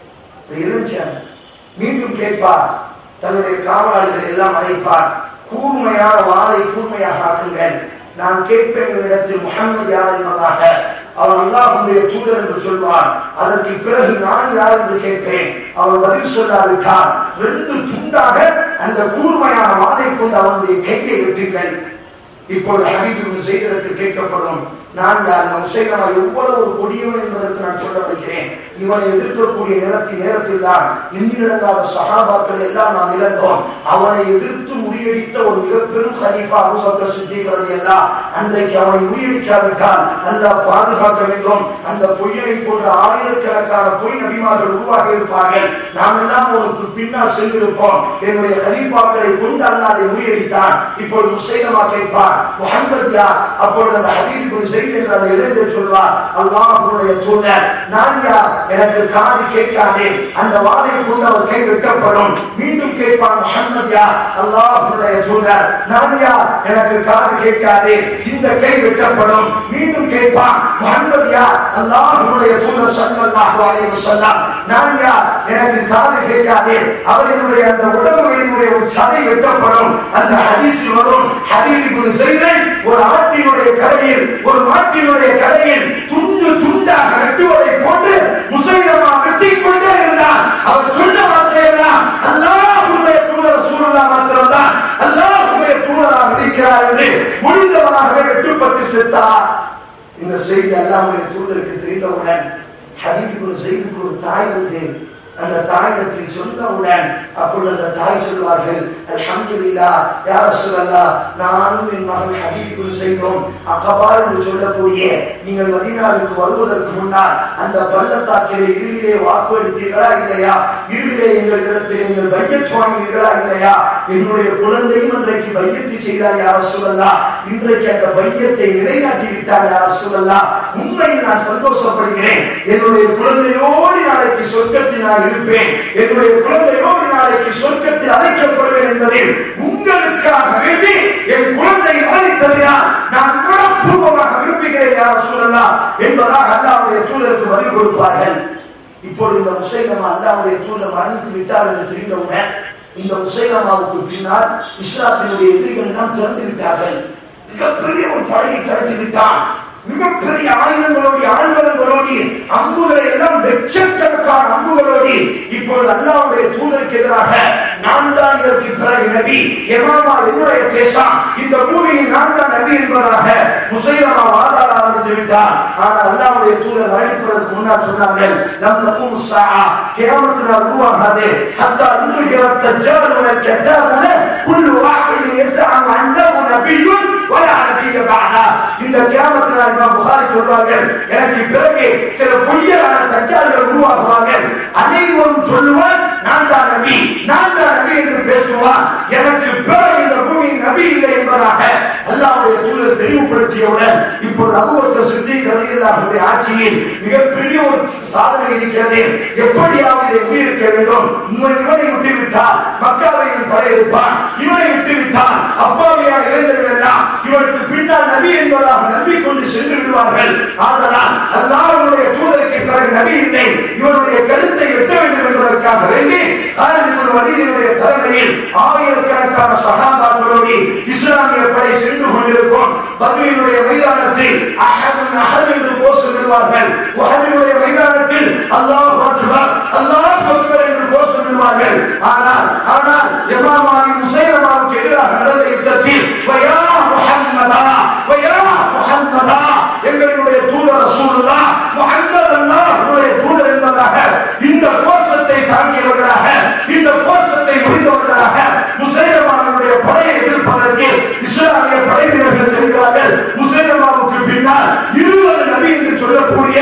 இளைஞன் மீண்டும் கேட்பார் தன்னுடைய காவலாளிகளை எல்லாம் அழைப்பார் கூர்மையான வாளை கூர்மையாக ஆக்குங்கள் நான் கேட்பேன் இடத்தில் முகமது யார் என்பதாக அவர் அல்லாஹுடைய தூதர் என்று சொல்வார் அதற்கு பிறகு நான் யார் என்று கேட்பேன் அவர் பதில் சொல்லாவிட்டால் ரெண்டு துண்டாக அந்த கூர்மையான வாளை கொண்டு அவனுடைய கையை வெட்டுங்கள் இப்பொழுது ஹபீபு செய்திடத்தில் கேட்கப்படும் நான் யார் முசைலமா எவ்வளவு ஒரு கொடியவன் என்பதற்கு நான் சொல்ல வைக்கிறேன் இவனை எதிர்க்கக்கூடிய நேரத்தில் நேரத்தில் தான் எண்ணிலங்காத சகாபாக்களை எல்லாம் நாம் இழந்தோம் அவனை எதிர்த்து முறியடித்த ஒரு மிக பெரும் ஹலீஃபா அபுபக்கர் சித்திக்கிறது எல்லாம் அன்றைக்கு அவனை முறியடிக்காவிட்டால் நல்லா பாதுகாக்க வேண்டும் அந்த பொய்யனை போன்ற ஆயிரக்கணக்கான பொய் நபிமார்கள் உருவாகி இருப்பார்கள் நாம் எல்லாம் அவனுக்கு பின்னால் சென்றிருப்போம் என்னுடைய ஹலீஃபாக்களை கொண்டு அல்லாதை முறியடித்தான் இப்பொழுது முசைலமா கேட்பார் முகமது யார் அப்பொழுது அந்த ஹபீபுக்கு செய்தி என்று அந்த இளைஞர் சொல்வார் அல்லாஹுடைய தூதர் நான் யார் எனக்கு காது கேட்காதே அந்த வாதை கொண்டு அவர் கை வெட்டப்படும் மீண்டும் கேட்பார் முகமது யார் அல்லாஹுடைய தூதர் நான் யார் எனக்கு காது கேட்காதே இந்த கை வெட்டப்படும் மீண்டும் கேட்பார் முகமது யார் அல்லாஹுடைய தூதர் ஸல்லல்லாஹு அலைஹி வஸல்லம் நான் யார் எனக்கு காது கேட்காதே அவரினுடைய அந்த உடம்புகளினுடைய ஒரு சதை வெட்டப்படும் அந்த ஹதீஸில் வரும் ஹதீபுல் செய்தை ஒரு ஆட்டினுடைய கடையில் ஒரு மாட்டினுடைய கடையில் துண்டு துண்டாக வெட்டுவதை போன்று முசைலமா வெட்டிக் கொண்டே இருந்தார் அவர் சொன்ன வார்த்தையெல்லாம் அல்லாஹ்வுடைய தூதர் சூழலா மாத்திரம்தான் அல்லாஹ்வுடைய தூதராக இருக்கிறார் என்று முடிந்தவராகவே வெட்டுப்பட்டு செத்தார் இந்த செய்தி அல்லாஹ்வுடைய தூதருக்கு தெரிந்தவுடன் ஹபீபுல் செய்திக்கு ஒரு தாய் உண்டு அந்த தாயிடத்தில் சொன்னவுடன் அப்பொழுது அந்த தாய் சொல்வார்கள் அல்ஹம்துலில்லா யா ரசூலல்லாஹ் நானும் என் மகன் ஹபீபுல் செய்தோம் அகபா என்று சொல்லக்கூடிய நீங்கள் மதீனாவுக்கு வருவதற்கு முன்னால் அந்த பள்ளத்தாக்கிலே இருவிலே வாக்கு எடுத்தீர்களா இல்லையா இருவிலே எங்கள் இடத்தில் நீங்கள் பையத் வாங்கினீர்களா இல்லையா என்னுடைய குழந்தையும் அன்றைக்கு பையத்தை செய்தார் யார சொல்லலா இன்றைக்கு அந்த பையத்தை நிலைநாட்டி விட்டார் யார சொல்லலா உண்மையில் நான் சந்தோஷப்படுகிறேன் என்னுடைய குழந்தையோடு நாளைக்கு சொர்க்கத்தில் நான் இருப்பேன் என்னுடைய குழந்தையோடு நாளைக்கு சொர்க்கத்தில் அழைக்கப்படுவேன் என்பதில் உங்களுக்காக வேண்டி என் குழந்தை மரணித்ததினால் நான் மனப்பூர்வமாக விரும்புகிறேன் யார சொல்லலாம் என்பதாக அல்லாவுடைய தூதருக்கு பதில் கொடுப்பார்கள் இப்பொழுது இந்த முசைலமா அல்லாவுடைய தூதர் மரணித்து விட்டார் என்று தெரிந்தவுடன் இந்த முசைலமாவுக்கு பின்னால் இஸ்லாத்தினுடைய எதிரிகள் எல்லாம் திறந்து விட்டார்கள் மிகப்பெரிய ஒரு படையை திரட்டி விட்டான் மிகப்பெரிய ஆயுதங்களோடு ஆண்பலங்களோடு அம்புகளை எல்லாம் லட்சக்கணக்கான அம்புகளோடு இப்பொழுது அல்லாவுடைய தூதருக்கு எதிராக நான் தான் இதற்கு பிறகு நபி எமாமா என்னுடைய தேசம் இந்த பூமியில் நான் தான் நபி என்பதாக முசைலமா வாதாட ஆரம்பித்து விட்டார் ஆனால் அல்லாவுடைய தூதர் மரணிப்பதற்கு முன்னால் சொன்னார்கள் நம் தப்பும் சாஆ கியாமத்தினால் உருவாகாது ஹத்தா இந்துகிற தஜ்ஜாலுன கதாபுன குல்லு வாஹிது யஸ்அம் அன்னஹு நபிய்யுன் வலா நபிய்ய பஅதா இந்த கியாமத்தினால் இமாம் புகாரி சொல்வார்கள் எனக்கு பிறகு சில பொய்யரான தஜ்ஜால்கள் உருவாகுவார்கள் அனைவரும் சொல்லுவார் நான் தான் நபி நான் தான் நபி என்று பேசுவார் எனக்கு பிறகு இந்த பூமியில் நபி இல்லை என்பதாக அல்லாஹ்வுடைய தூதர் தெளிவுபடுத்தியவுடன் இப்பொழுது அபூபக்கர் சித்திக் ரலியல்லாஹுடைய ஆட்சியில் மிகப்பெரிய ஒரு சாதனை இருக்கிறது எப்படியாவது இதை முறியடிக்க வேண்டும் உங்கள் இவனை விட்டு விட்டால் மக்காவையும் படையெடுப்பான் இவனை விட்டு விட்டால் அப்பாவியான இளைஞர்கள் எல்லாம் இவருக்கு பின்னால் நபி என்பதாக நம்பிக்கொண்டு சென்று விடுவார்கள் ஆதலால் அல்லாஹ்வுடைய தூதருக்கு பிறகு நபி இல்லை இவனுடைய கருத்தை வெட்ட வேண்டும் என்பதற்காக வேண்டி சாரதிபுர வழியினுடைய தலைமையில் ஆயிரக்கணக்கான சகாபாக்களோடு இஸ்லாமிய படை சென்று கொண்டிருக்கும் பத்ரியினுடைய மைதானத்தில் அஹத் அஹத் என்று கோஷமிடுவார்கள் உஹதினுடைய மைதானத்தில் அல்லாஹ் அக்பர் அல்லாஹ் அக்பர் என்று கோஷமிடுவார்கள் ஆனால் ஆனால் இமாமாவி முசைலமாவுக்கு எதிராக நடந்த யுத்தத்தில் வயா முஹம்மதா வயா முஹம்மதா எங்களுடைய தூதர் ரசூலுல்லாஹ் முஹம்மது அல்லாஹ்வுடைய தூதர் என்பதாக இந்த கோஷத்தை தாங்கியவர்களாக இந்த கோஷத்தை முடிந்தவர்களாக முசைலமாவுடைய படையை எதிர்ப்பதற்கு இஸ்லாமிய படை வீரர்கள் செல்கிறார்கள் முசைலமாவுக்கு பின்னால் இருபது நபி என்று சொல்லக்கூடிய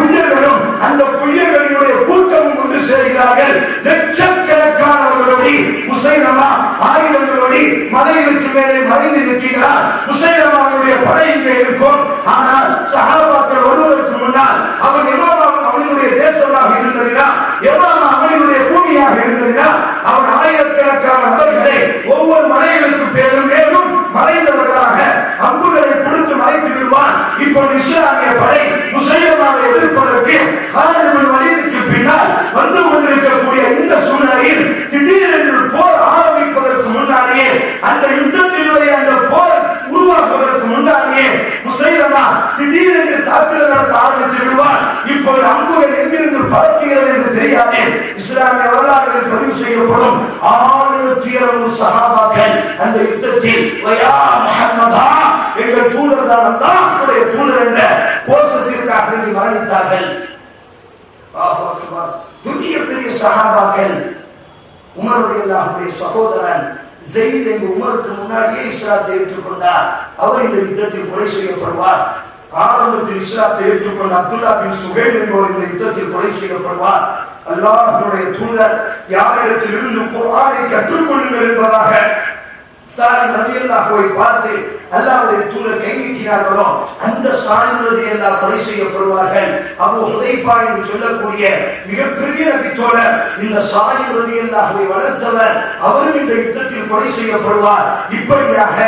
பொய்யர்களும் அந்த பொய்யர்களினுடைய கூட்டமும் ஒன்று சேர்கிறார்கள் லட்சக்கணக்கானவர்களோடு முசைலமாவுடைய படை இங்கே இருக்கும் ஆனால் சஹாபாக்கள் ஒருவருக்கு முன்னால் அவன் எமாமா அவனுடைய தேசமாக இருந்ததினா எமாமா அவனுடைய பூமியாக இருந்ததினா அவன் ஆயிரக்கணக்கான நபர்களை ஒவ்வொரு மலைகளுக்கு பேரும் மேலும் மறைந்தவர்களாக அம்புகளை கொடுத்து மறைத்து விடுவான் இப்போது இஸ்லாமிய படை முசைலமாவை எதிர்ப்பதற்கு காலிபுல் வலிதுக்கு பின்னால் வந்து கொண்டிருக்கக்கூடிய இந்த சூழ்நிலையில் திடீரென்று போர் ஆரம்பிப்பதற்கு முன்னாலேயே அந்த யுத்தத்தினுடைய அந்த போர் உருவாக்குவதற்கு முன்னாலேயே முசைலமா திடீரென்று தாக்குதல் நடத்த ஆரம்பித்து விடுவார் இப்போது அம்புகள் எங்கிருந்து பறக்கிறது என்று தெரியாது இஸ்லாமிய வரலாறுகளில் பதிவு செய்யப்படும் ஆயிரத்தி இருநூறு சகாபாக்கள் அந்த யுத்தத்தில் வயா முஹம்மதா எங்கள் தூதர் தான் அல்லாஹ்வுடைய தூதர் என்ற கோஷத்திற்காக வேண்டி மரணித்தார்கள் அல்லாஹு அக்பர். பெரிய பெரிய சகாபாக்கள் உமருடைய அல்லாஹுடைய சகோதரன் ஜெயித் என்று உமருக்கு முன்னாடியே இஸ்லாத்தை ஏற்றுக்கொண்டார் அவர் இந்த யுத்தத்தில் கொலை செய்யப்படுவார் ஆரம்பத்தில் இஸ்லாத்தை ஏற்றுக்கொண்ட அப்துல்லா பின் சுஹேல் என்பவர் இந்த யுத்தத்தில் கொலை செய்யப்படுவார் அல்லாஹ்வுடைய தூதர் யாரிடத்தில் இருந்து குர்ஆனை கற்றுக்கொள்ளுங்கள் என்பதாக சாலிம் ரலியல்லாஹு போய் பார்த்து அல்லாஹ்வுடைய தூதர் கை நீட்டினார்களோ அந்த சாலிம் ரலியல்லாஹு கொலை செய்யப்படுவார்கள் அபூ ஹுதைஃபா என்று சொல்லக்கூடிய மிகப்பெரிய நபித்தோழர் இந்த சாலிம் ரலியல்லாஹுவை வளர்த்தவர் அவரும் இந்த யுத்தத்தில் கொலை செய்யப்படுவார் இப்படியாக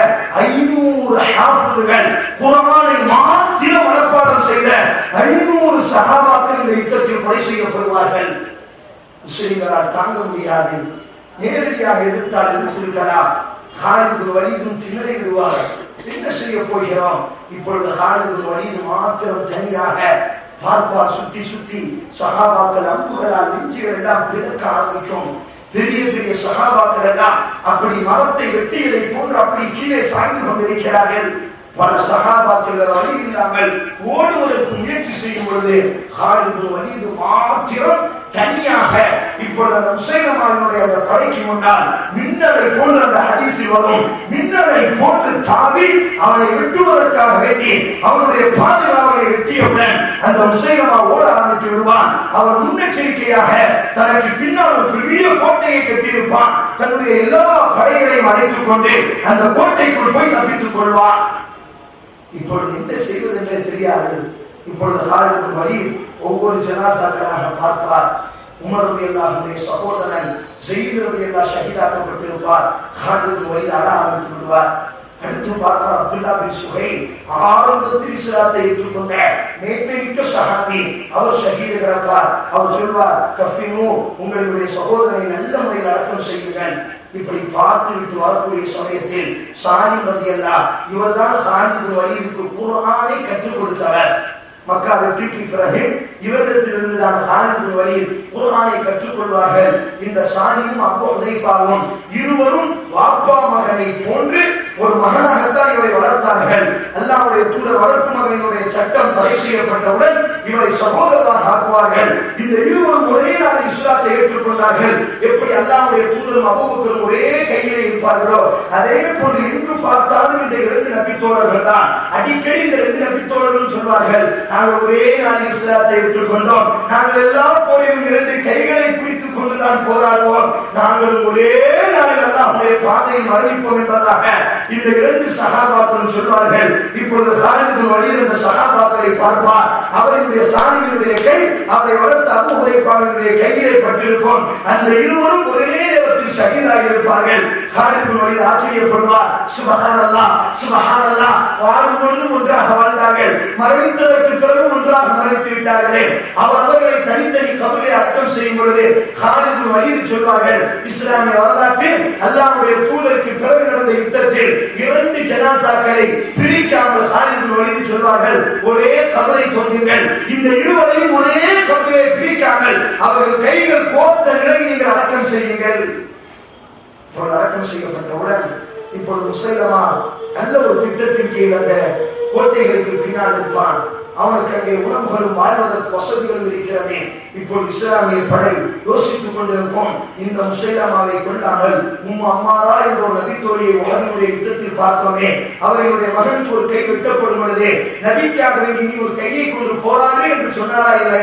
ஐநூறு ஹாஃபிதுகள் குர்ஆனை மாத்திர மனப்பாடம் செய்த ஐநூறு சஹாபாக்கள் இந்த யுத்தத்தில் கொலை செய்யப்படுவார்கள் முஸ்லிம்களால் தாங்க முடியாது நேரடியாக எதிர்த்தால் எதிர்த்திருக்கலாம் ஹாலிதுக்கு வலிதும் திணறி விடுவார் என்ன செய்ய போகிறோம் இப்பொழுது ஹாலிதுக்கு வலிது மாத்திரம் தனியாக பார்ப்பார் சுத்தி சுத்தி சகாபாக்கள் அம்புகளால் நெஞ்சுகள் எல்லாம் பிளக்க ஆரம்பிக்கும் பெரிய பெரிய சகாபாக்கள் எல்லாம் அப்படி மரத்தை வெட்டியதை போன்று அப்படி கீழே சாய்ந்து கொண்டிருக்கிறார்கள் பல சகாபாக்கள் வழி இல்லாமல் ஓடுவதற்கு முயற்சி செய்யும் பொழுது ஹாலிது வலிது மாத்திரம் தனியாக இப்பொழுது அந்த முசைலமானுடைய அந்த படைக்கு முன்னால் மின்னலை போன்று அந்த ஹதீஸில் வரும் மின்னலை போன்று தாவி அவனை வெட்டுவதற்காக வேண்டி அவனுடைய பாதுகாவலை வெட்டியவுடன் அந்த முசைலமா ஓட ஆரம்பித்து விடுவான் அவன் முன்னெச்சரிக்கையாக தனக்கு பின்னால் ஒரு பெரிய கோட்டையை கட்டியிருப்பான் தன்னுடைய எல்லா படைகளையும் அழைத்துக் கொண்டு அந்த கோட்டைக்குள் போய் தப்பித்துக் கொள்வான் இப்பொழுது என்ன செய்வது என்றே தெரியாது இப்பொழுது ஹாலிது வழி ஒவ்வொரு ஜனாசாக்களாக பார்ப்பார் உமரது எல்லாருடைய சகோதரன் செய்கிறது எல்லாம் ஷஹீதாக்கப்பட்டிருப்பார் ஹாலிது வழி அழ ஆரம்பித்து விடுவார் அடுத்து பார்ப்பார் அப்துல்லா பின் சுகை ஆரம்பத்தில் இஸ்லாத்தை ஏற்றுக்கொண்ட மேன்மைமிக்க சஹாபி அவர் ஷஹீது கிடப்பார் அவர் சொல்வார் கஃபினு உங்களுடைய சகோதரனை நல்ல முறையில் அடக்கம் செய்யுங்கள் இப்படி பார்த்து விட்டு வரக்கூடிய சமயத்தில் சாணி மதியல்லா இவர்தான் சாணிக்கு வழிக்கு குரானை கற்றுக் கொடுத்தவர் மக்கா வெற்றிக்கு பிறகு இவரிடத்திலிருந்து தான் சாணிக்கு வழியில் குரானை கற்றுக்கொள்வார்கள் இந்த சாணியும் அப்போ உதைப்பாவும் இருவரும் வாப்பா மகனை போன்று ஒரு மகனாகத்தான் இவரை வளர்த்தார்கள் அல்லாவுடைய தூதர் வளர்ப்பு மகனினுடைய சட்டம் தடை செய்யப்பட்டவுடன் இவரை சகோதரராக ஆக்குவார்கள் இந்த இருவரும் ஒரே நாள் இஸ்லாத்தை ஏற்றுக்கொண்டார்கள் எப்படி அல்லாவுடைய தூதரும் அபுபக்கரும் ஒரே கையிலே இருப்பார்களோ அதே போன்று இன்று பார்த்தாலும் இந்த இரண்டு நபித்தோழர்கள் தான் அடிக்கடி இந்த இரண்டு நபித்தோழர்கள் சொல்வார்கள் நாங்கள் ஒரே நாள் இஸ்லாத்தை ஏற்றுக்கொண்டோம் நாங்கள் எல்லா போரையும் இரண்டு கைகளை பிடித்துக் கொண்டுதான் போராடுவோம் நாங்கள் ஒரே நாளில் அல்லாஹ்வுடைய பாதையில் மரணிப்போம் என்பதாக இந்த இரண்டு சகாபாக்களும் சொல்வார்கள் இப்பொழுது சாலிக்கு வழியில் இந்த சகாபாக்களை பார்ப்பார் அவர்களுடைய சாலிகளுடைய கை அவரை வளர்த்த அபுஹைபாவினுடைய கையிலே பட்டிருக்கும் அந்த இருவரும் ஒரே நேரத்தில் ஷஹீதாக இருப்பார்கள் காலிக்கு வழியில் ஆச்சரியப்படுவார் சுபஹானல்லா சுபஹானல்லா வாழும் பொழுதும் ஒன்றாக வாழ்ந்தார்கள் மரணித்ததற்கு பிறகு ஒன்றாக மரணித்து விட்டார்களே அவர் அவர்களை தனித்தனி கபரை அடக்கம் செய்யும் பொழுது காலிக்கு வழியில் சொல்வார்கள் இஸ்லாமிய வரலாற்றில் அல்லாஹ்வுடைய தூதருக்கு பிறகு நடந்த யுத்தத்தில் இரண்டு ஜனாசாக்களை பிரிக்காமல் சாலிது வழியில் சொல்வார்கள் ஒரே கபரை தோன்றுங்கள் இந்த இருவரையும் ஒரே கபரை பிரிக்காமல் அவர்கள் கைகள் கோத்த நிலையில் நீங்கள் அடக்கம் செய்யுங்கள் இப்பொழுது அடக்கம் செய்யப்பட்டவுடன் இப்பொழுது முசைலமா நல்ல ஒரு திட்டத்தின் கீழ் அந்த கோட்டைகளுக்கு பின்னால் இருப்பான் அவனுக்கு அங்கே உணவுகளும் வாழ்வதற்கு வசதிகளும் இருக்கிறது இப்போது இஸ்லாமிய படை யோசித்துக் கொண்டிருக்கும் இந்த முசைலாமாவை கொள்ளாமல் உம் அம்மாரா என்ற ஒரு நபித்தோழியை உலகினுடைய யுத்தத்தில் பார்த்தோமே அவர்களுடைய மகனுக்கு ஒரு கை வெட்டப்படும் பொழுது நபிக்காக வேண்டி நீ ஒரு கையை கொண்டு போராடு என்று சொன்னாரா இல்லையா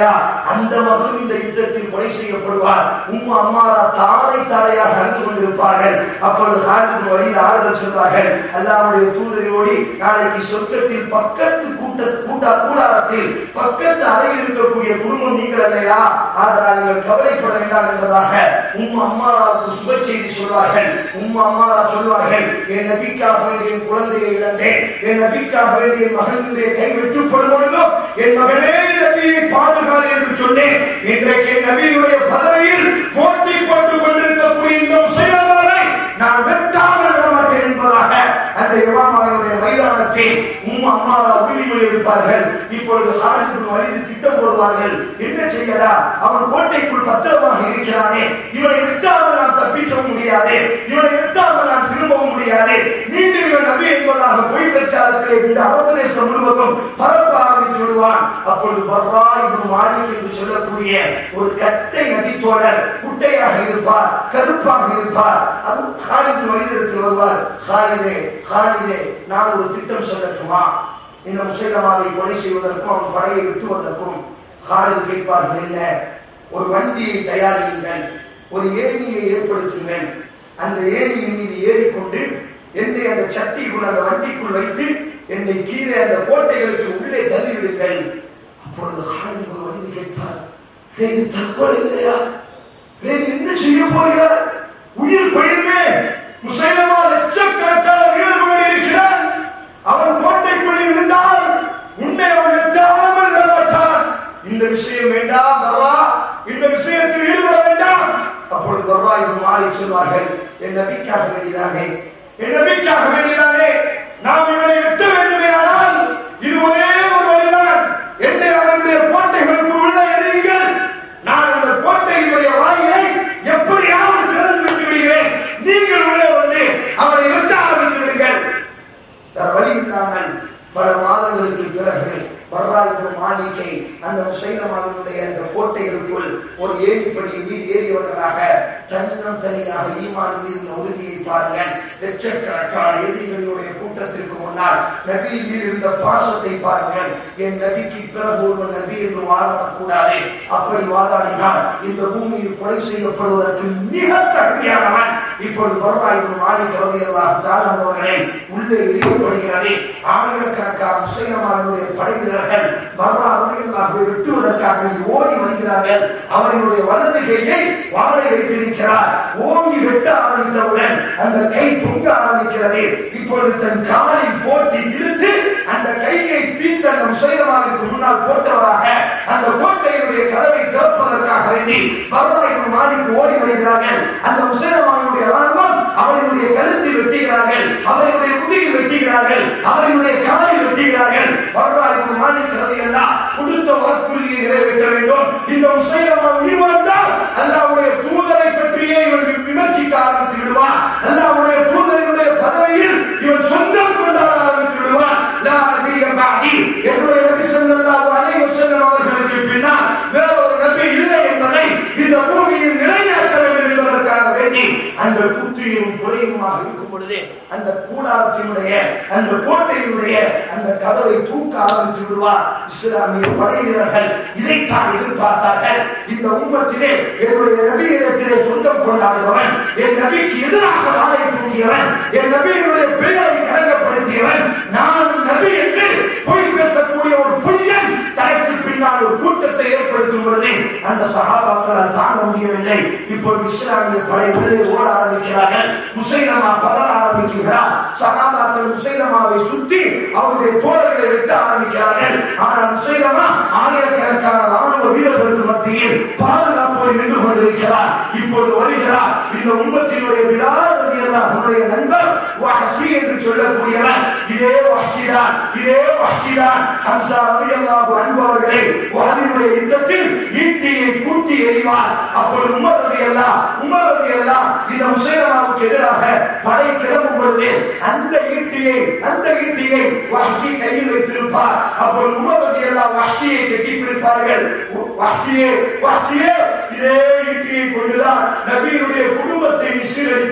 அந்த மகன் இந்த யுத்தத்தில் கொலை செய்யப்படுவார் உம்மா அம்மாரா தாரை தாரையாக அழுது கொண்டிருப்பார்கள் அப்பொழுது ஹாலித் வழியில் ஆறுதல் சொல்வார்கள் அல்லாவுடைய தூதரோடி நாளைக்கு சொர்க்கத்தில் பக்கத்து கூட்ட கூட்டா கூடாரத்தில் பக்கத்து அறையில் இருக்கக்கூடிய குடும்பம் நீங்கள் அல்லையா அதனால் நீங்கள் கவலைப்பட வேண்டாம் என்பதாக உம் அம்மாராவுக்கு சுப செய்தி சொல்வார்கள் உம் அம்மாரா சொல்வார்கள் என் நபிக்காக வேண்டிய என் குழந்தையை இழந்தேன் என் நபிக்காக வேண்டிய என் மகனுடைய கை வெட்டுப்படும் பொழுதும் என் மகனே நபியை பாதுகாரு என்று சொன்னேன் இன்றைக்கு என் நபியினுடைய பதவியில் போட்டி போட்டுக் கொண்டிருக்கக்கூடிய இந்த முசைலமானை நான் வெட்டாமல் விட மாட்டேன் என்பதாக அந்த இமாமாவுடைய மைதானத்தில் உம் அம்மாவா உறுதிமொழி எடுப்பார்கள் இப்பொழுது ஹாலிதுக்கு வலிது திட்டம் போடுவார்கள் என்ன செய்யடா அவன் கோட்டைக்குள் பத்திரமாக இருக்கிறானே இவனை விட்டாமல் நான் தப்பிக்கவும் முடியாது இவனை விட்டாமல் நான் திரும்பவும் முடியாது மீண்டும் இவன் நபி என்பதாக பொய் பிரச்சாரத்திலே இந்த அவதேசம் முழுவதும் பரப்ப ஆரம்பித்து விடுவான் அப்பொழுது பர்ரா இவன் மாலிக் என்று சொல்லக்கூடிய ஒரு கட்டை நபித்தோழர் குட்டையாக இருப்பார் கருப்பாக இருப்பார் அது ஹாலித் வழிநடத்தில் வருவார் ஹாலிதே ஹாலிதே நான் ஒரு திட்டம் சொல்லட்டுமா இந்த முசைலமாவை கொலை செய்வதற்கும் அவன் படையை விட்டுவதற்கும் ஹாலித் கேட்பார்கள் என்ன ஒரு வண்டியை தயாரியுங்கள் ஒரு ஏணியை ஏற்படுத்துங்கள் அந்த ஏணியின் மீது ஏறிக்கொண்டு என்னை அந்த சட்டிக்குள் அந்த வண்டிக்குள் வைத்து என்னை கீழே அந்த கோட்டைகளுக்கு உள்ளே தள்ளிவிடுங்கள் அப்பொழுது ஹாலித் ஒரு வண்டி கேட்பார் "டேய், இது தற்கொலை இல்லையா டேய், என்ன செய்ய போகிறார் உயிர் பயிர்மே முசைலமா லட்சக்கணக்கான வீரர்களுடன் இருக்கிறான் அவன் கோட்டைக்குள் இருந்தால் உன்னை அவன் வெட்டாமல் விட மாட்டான் இந்த விஷயம் வேண்டாம் வர்றா இந்த விஷயத்தில் ஈடுபட வேண்டாம் அப்பொழுது வர்றா என்று மாறி சொல்வார்கள் என் நபிக்காக வேண்டியதானே என் நபிக்காக வேண்டியதானே நாம் இவனை வெட்ட வேண்டுமே ஆனால் இது ஒரே ஒரு வழிதான் என்னை அவனுடைய கோட்டைகளுக்கு உள்ள எறியுங்கள் நான் அந்த கோட்டையினுடைய வாயிலை எப்படியாவது திறந்து விட்டு விடுகிறேன் நீங்கள் உள்ளே வந்து அவரை வெட்ட ஆரம்பித்து விடுங்கள் வேற வழி இல்லாமல் பல மாதங்களுக்கு பிறகு வர்றாய்ப்பு மாளிகை அந்த முசைலமாவினுடைய அந்த கோட்டைகளுக்குள் ஒரு ஏணிப்படியின் மீது ஏறியவர்களாக தன்னம் தனியாக ஈமான் மீது உறுதியை பாருங்கள் லட்சக்கணக்கான எதிரிகளுடைய கூட்டத்திற்கு முன்னால் நபியின் மீது இருந்த பாசத்தை பாருங்கள் என் நபிக்கு பிறகு ஒரு நபி என்று வாதாடக்கூடாது அப்படி வாதாடினால் இந்த பூமியில் கொலை செய்யப்படுவதற்கு மிக தகுதியானவன் இப்பொழுது வருவாய்ப்பு மாளிகை அவர்களெல்லாம் தாழ்ந்தவர்களை உள்ளே எரியப்படுகிறது ஆயிரக்கணக்கான முசைலமானுடைய படை வீரர்கள் மர்ரா அவர்களாக வெட்டுவதற்காக இங்கு ஓடி வருகிறார்கள் அவர்களுடைய வலது கையை வாழை வைத்திருக்கிறார் ஓங்கி வெட்ட ஆரம்பித்தவுடன் அந்த கை தொங்க ஆரம்பிக்கிறது இப்பொழுது தன் காலில் போட்டு இழுத்து அந்த கையை பீத்த அந்த முசைலமானுக்கு முன்னால் போட்டவராக அந்த கோட்டையினுடைய கதவை திறப்பதற்காக வேண்டி மர்ராய்ப்பு மாலிக்கு ஓடி வருகிறார்கள் அந்த முசைலமானுடைய ராணுவம் அவர்களுடைய கழுத்தில் வெட்டுகிறார்கள் அவர்களுடைய முதுகில் வெட்டுகிறார்கள் அவர்களுடைய காலில் வெட்டுகிறார்கள் வரலாறு மாநில எல்லாம் கொடுத்த வாக்குறுதியை நிறைவேற்ற வேண்டும் இந்த முசைலமா உயிர்வாழ்ந்தால் அல்லாவுடைய தூதரை பற்றியே இவன் விமர்சிக்க ஆரம்பித்து விடுவான் அல்லாவுடைய தூதரினுடைய பதவியில் இவன் சொந்தம் கொண்டாட ஆரம்பித்து விடுவான் லா நபிய பாதி என்னுடைய நபி ஸல்லல்லாஹு அலைஹி வஸல்லம் அவர்களுக்கு பின்னால் வேற ஒரு நபி இல்லை என்பதை இந்த பூமியில் நிலைநாட்ட வேண்டும் என்பதற்காக வேண்டி அந்த குத்தியும் குறையுமாக இருக்கும் பொழுது அந்த கூடாரத்தினுடைய அந்த கோட்டையினுடைய அந்த கதவை தூக்க ஆரம்பித்து விடுவார் இஸ்லாமிய படை வீரர்கள் இதைத்தான் எதிர்பார்த்தார்கள் இந்த உம்மத்திலே என்னுடைய நபியிடத்திலே சொந்தம் கொண்டாடுபவன் என் நபிக்கு எதிராக வாழை தூக்கியவன் என் நபியினுடைய பெயரை கலங்கப்படுத்தியவன் நான் நபி என்று பொய் பேசக்கூடிய ஒரு பொய்யன் தனக்கு பின்னால் ஒரு கூட்டத்தை ஏற்படுத்தும் பொழுது அந்த சகாபாக்களால் தாங்க முடியவில்லை இப்போது இஸ்லாமிய படை உள்ளே ஓட ஆரம்பிக்கிறார்கள் முசைலமா பதற ஆரம்பிக்கிறார் சகாபாக்கள் முசைலமாவை சுத்தி அவருடைய தோழர்களை வெட்ட ஆரம்பிக்கிறார்கள் ஆனால் முசைலமா ஆயிரக்கணக்கான ராணுவ வீரர்களுக்கு மத்தியில் பாதுகாப்போடு நின்று கொண்டிருக்கிறார் இப்பொழுது வருகிறார் இந்த உம்மத்தினுடைய விழாவதி அவருடைய நண்பர் வஹசி என்று சொல்லக்கூடியவர் இதே வஹசிதான் இதே வஹசிதான் ஹம்சா ரலியல்லாஹு அன்ஹு அவர்களை வஹதினுடைய யுத்தத்தில் ஈட்டியை கூட்டி எறிவார் அப்பொழுது உமர் ரலியல்லாஹ் உமர் ரலியல்லாஹ் இந்த முசைலமாவுக்கு எதிராக படை கிளம்பும் பொழுது அந்த ஈட்டியை அந்த ஈட்டியை வஹசி கையில் வைத்திருப்பார் அப்பொழுது உமர் ரலியல்லாஹ் வஹசியை கட்டி பிடிப்பார்கள் வஹசியே வஹசியே இதே ஈட்டியை கொண்டுதான் நபியினுடைய குடும்பத்தை நீ சீரழித்து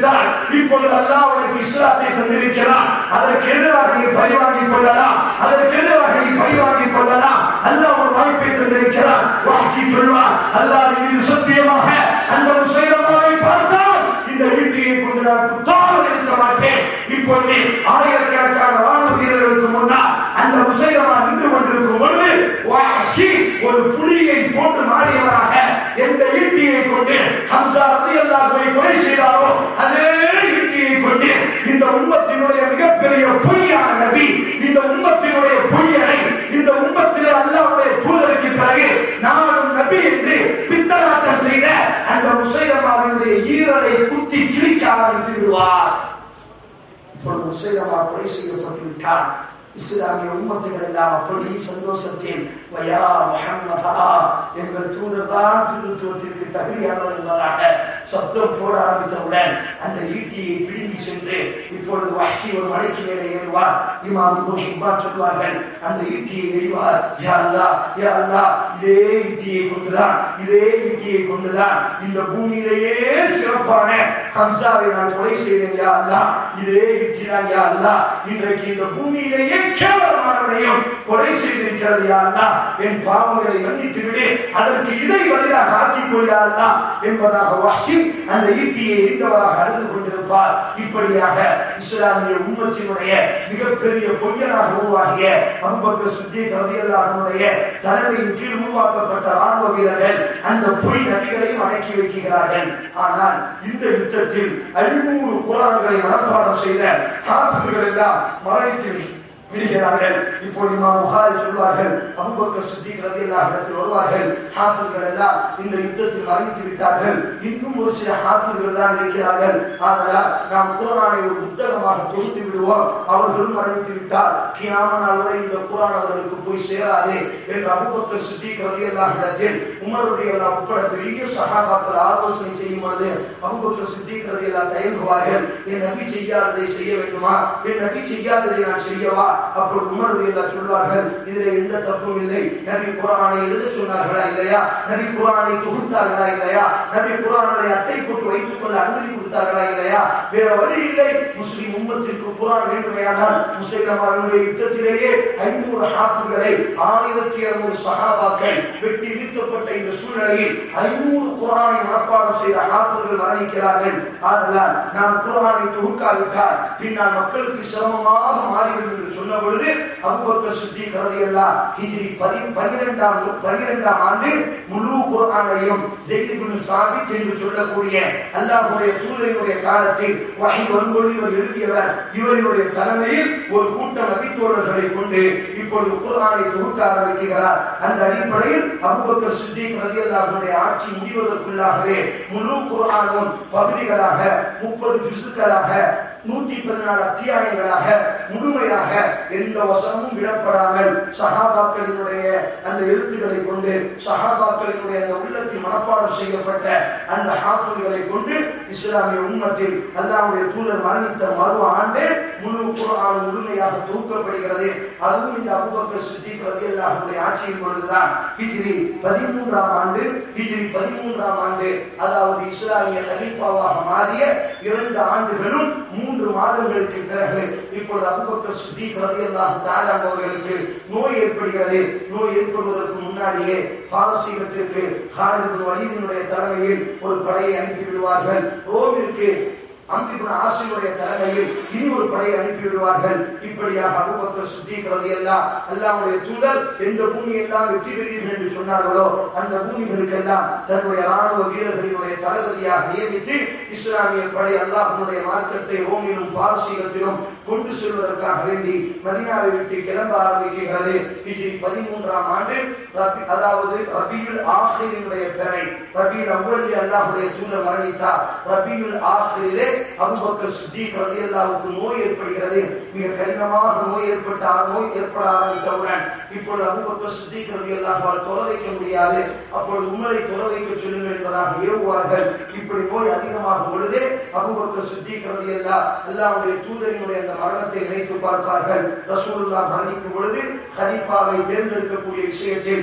விட்டால் இப்பொழுது அல்லாஹ் உனக்கு இஸ்லாத்தை தந்திருக்கிறான் அதற்கு எதிராக நீ பழிவாங்கிக் கொள்ளலாம் அதற்கு எதிராக நீ பழிவாங்கிக் கொள்ளலாம் அல்லாஹ் ஒரு வாய்ப்பை தந்திருக்கிறான் வாசி சொல்வார் அல்லாஹ் மீது சத்தியமாக அந்த முஸ்லிமாவை பார்த்தால் இந்த வீட்டியை கொண்டு நான் புத்தாமல் இருக்க மாட்டேன் இப்பொழுது ஆயிரக்கணக்கான ராணுவ வீரர்களுக்கு முன்னால் அந்த முசைலமா நின்று கொண்டிருக்கும் பொழுது வாசி ஒரு புலியை போட்டு மாறியவராக எந்த ஈட்டியை கொண்டு ஹம்சா ரதி அல்லாஹ்வை கொலை செய்தாரோ அதே ஈட்டியை கொண்டு இந்த உம்மத்தினுடைய மிகப்பெரிய பொய்யான நபி இந்த உம்மத்தினுடைய பொய்யனை இந்த உம்மத்திலே அல்லாஹ்வுடைய தூதருக்கு பிறகு நானும் நபி என்று பித்தலாட்டம் செய்த அந்த முசைலமாவினுடைய ஈரலை குத்தி கிழிக்க ஆரம்பித்து விடுவார் இப்பொழுது முசைலமா கொலை செய்யப்பட்டு விட்டார் இஸ்லாமிய உம்மத்துகள் எல்லாம் அப்படி சந்தோஷத்தில் வயா முஹம்மதா எங்கள் தூதர் தான் திருத்துவத்திற்கு தகுதியானவர் என்பதாக சப்தம் போட ஆரம்பித்தவுடன் அந்த ஈட்டியை பிடுங்கி சென்று இப்பொழுது வஹ்ஷி ஒரு மலைக்கு மேலே ஏறுவார் இமாம் இப்னு ஹிப்பான் சொல்வார்கள் அந்த ஈட்டியை எறிவார் யா அல்லாஹ் யா அல்லாஹ் இதே ஈட்டியை கொண்டுதான் இதே ஈட்டியை கொண்டுதான் இந்த பூமியிலேயே சிறப்பான ஹம்சாவை நான் கொலை செய்தேன் யா அல்லாஹ் இதே ஈட்டி தான் யா அல்லாஹ் இன்றைக்கு இந்த பூமியிலேயே கேவலமானவனையும் கொலை செய்திருக்கிறது யா அல்லாஹ் என் பாவங்களை மன்னித்து விடு அதற்கு இதை பதிலாக ஆக்கிக் கொள்ளா அல்லாஹ் என்பதாக வாசி அந்த ஈட்டியை எரிந்தவராக அழுது கொண்டிருப்பார் இப்படியாக இஸ்லாமிய உம்மத்தினுடைய மிகப்பெரிய பொய்யனாக உருவாகிய அபுபக்கர் சித்திக் ரலியல்லாஹுடைய தலைமையின் கீழ் உருவாக்கப்பட்ட ராணுவ வீரர்கள் அந்த பொய் நபிகளையும் அடக்கி வைக்கிறார்கள் ஆனால் இந்த யுத்தத்தில் ஐநூறு குரான்களை மனப்பாடம் செய்த ஹாஃபிர்கள் எல்லாம் மரணித்து விடுகிறார்கள் இப்போது இமாம் புகாரி சொல்வார்கள் அபூபக்கர் சித்திக் ரலியல்லாஹு இடத்தில் வருவார்கள் ஹாஃபிர்கள் எல்லாம் இந்த யுத்தத்தில் மரணித்து விட்டார்கள் இன்னும் ஒரு சில ஹாஃபிர்கள் தான் இருக்கிறார்கள் ஆதலால் நாம் குர்ஆனை ஒரு புத்தகமாக தொகுத்து விடுவோம் அவர்களும் மரணித்து விட்டால் கியாம நாள் வரை இந்த குர்ஆன் அவர்களுக்கு போய் சேராது என்று அபூபக்கர் சித்திக் ரலியல்லாஹு இடத்தில் உமர் ரலியல்லாஹு உட்பட பெரிய சஹாபாக்கள் ஆலோசனை செய்யும் பொழுது அபூபக்கர் சித்திக் ரலியல்லாஹு தயங்குவார்கள் என் நபி செய்யாததை செய்ய வேண்டுமா என் நபி செய்யாததை நான் செய்யவா அப்பொழுது உமர் ரலியல்லாஹு சொல்வார்கள் இதுல எந்த தப்பும் இல்லை நபி குர்ஆனை எழுத சொன்னார்களா இல்லையா நபி குர்ஆனை தொகுத்தார்களா இல்லையா நபி குர்ஆனுடைய அட்டை போட்டு வைத்துக் கொள்ள அனுமதி கொடுத்தார்களா இல்லையா வேற வழி இல்லை முஸ்லிம் உம்மத்திற்கு குர்ஆன் வேண்டுமையானால் முஸ்லிமாவுடைய யுத்தத்திலேயே ஐநூறு ஹாஃபிகளை ஆயிரத்தி இருநூறு சஹாபாக்கள் வெட்டி வீழ்த்தப்பட்ட இந்த சூழ்நிலையில் ஐநூறு குர்ஆனை மனப்பாடம் செய்த ஹாஃபிர்கள் மரணிக்கிறார்கள் ஆதலால் நாம் குர்ஆனை தொகுக்காவிட்டால் பின்னால் மக்களுக்கு சிரமமாக மாறிவிடும் என்று சொன்ன பொழுது அபூபக்கர் சித்திக் ரலியல்லாஹு ஹிஜ்ரி 12ஆம் 12ஆம் ஆண்டு முழு குர்ஆனையும் ஸெய்த் இப்னு சாபித் என்று சொல்லக்கூடிய அல்லாஹ்வுடைய தூதரினுடைய காலத்தில் வஹி வரும்பொழுது இவர் எழுதியவர் இவரினுடைய தலைமையில் ஒரு கூட்டம் நபித்தோழர்களை கொண்டு இப்பொழுது குர்ஆனை தொகுக்க ஆரம்பிக்கிறார் அந்த அடிப்படையில் அபூபக்கர் சித்திக் ரலியல்லாஹுடைய ஆட்சி முடிவதற்குள்ளாகவே முழு குர்ஆனும் பகுதிகளாக முப்பது ஜுசுக்களாக நூற்றி பதினாலு அத்தியாயங்களாக முழுமையாக எந்த வசனமும் விடப்படாமல் சஹாபாக்களினுடைய அந்த எழுத்துக்களை கொண்டு சஹாபாக்களினுடைய அந்த உள்ளத்தில் மனப்பாடம் செய்யப்பட்ட அந்த ஹாஃபுகளை கொண்டு இஸ்லாமிய உம்மத்தில் அல்லாஹ்வுடைய தூதர் மரணித்த மறு ஆண்டு முழு குர்ஆன் முழுமையாக தொகுக்கப்படுகிறது அதுவும் இந்த அபூபக்கர் சித்திக் ரலியல்லாஹுடைய ஆட்சியின் பொழுதுதான் ஹிஜ்ரி பதிமூன்றாம் ஆண்டு ஹிஜ்ரி பதிமூன்றாம் ஆண்டு அதாவது இஸ்லாமிய ஹலீஃபாவாக மாறிய இரண்டு ஆண்டுகளும் மூன்று மாதங்களுக்கு பிறகு இப்பொழுது அபுபக்கர் சித்திக் ரலியல்லாஹு தஆலா அவர்களுக்கு நோய் ஏற்படுகிறது நோய் ஏற்படுவதற்கு முன்னாடியே பாரசீகத்திற்கு ஹாலித் இப்னு வலீதினுடைய தலைமையில் ஒரு படையை அனுப்பி விடுவார்கள் ரோமிற்கு அம்பிபுன் ஆசிரியருடைய தலைமையில் இனி ஒரு படையை அனுப்பி விடுவார்கள் இப்படியாக அபுபக்கர் சித்திக் ரலியல்லாஹ் அல்லாஹ்வுடைய தூதர் எந்த பூமியெல்லாம் வெற்றி பெறுவீர்கள் என்று சொன்னார்களோ அந்த பூமிகளுக்கெல்லாம் தன்னுடைய ராணுவ வீரர்களினுடைய தளபதியாக நியமித்து இஸ்லாமிய படை அல்லாஹ்வுடைய மார்க்கத்தை ரோமிலும் பாரசீகத்திலும் கொண்டு செல்வதற்காக வேண்டி மதீனாவை விட்டு கிளம்ப ஆரம்பிக்கிறது ஹிஜ்ரி பதிமூன்றாம் ஆண்டு ரபி அதாவது ரபியுல் ஆஹிரினுடைய பெயரை ரபியுல் அவ்வளி அல்லாஹ்வுடைய தூதர் மரணித்தார் ரபியுல் ஆஹிரிலே அபூபக்கர் சித்திக் ரலியல்லாஹுக்கு நோய் ஏற்படுகிறது மிக கடினமாக நோய் ஏற்பட்ட நோய் ஏற்பட ஆரம்பித்தவுடன் இப்பொழுது அபூபக்கர் சித்திக் ரலியல்லாஹுவால் தொலை வைக்க முடியாது அப்பொழுது உமரை தொலை வைக்க சொல்லுங்கள் என்பதாக ஏவுவார்கள் இப்படி நோய் அதிகமாகும் பொழுது அபூபக்கர் சித்திக் ரலியல்லாஹ் அல்லாஹ்வுடைய தூதரினுடைய அந்த மரணத்தை நினைத்து பார்ப்பார்கள் ரசூலுல்லாஹ் மரணிக்கும் பொழுது ஹலீஃபாவை தேர்ந்தெடுக்கக்கூடிய விஷயத்தில்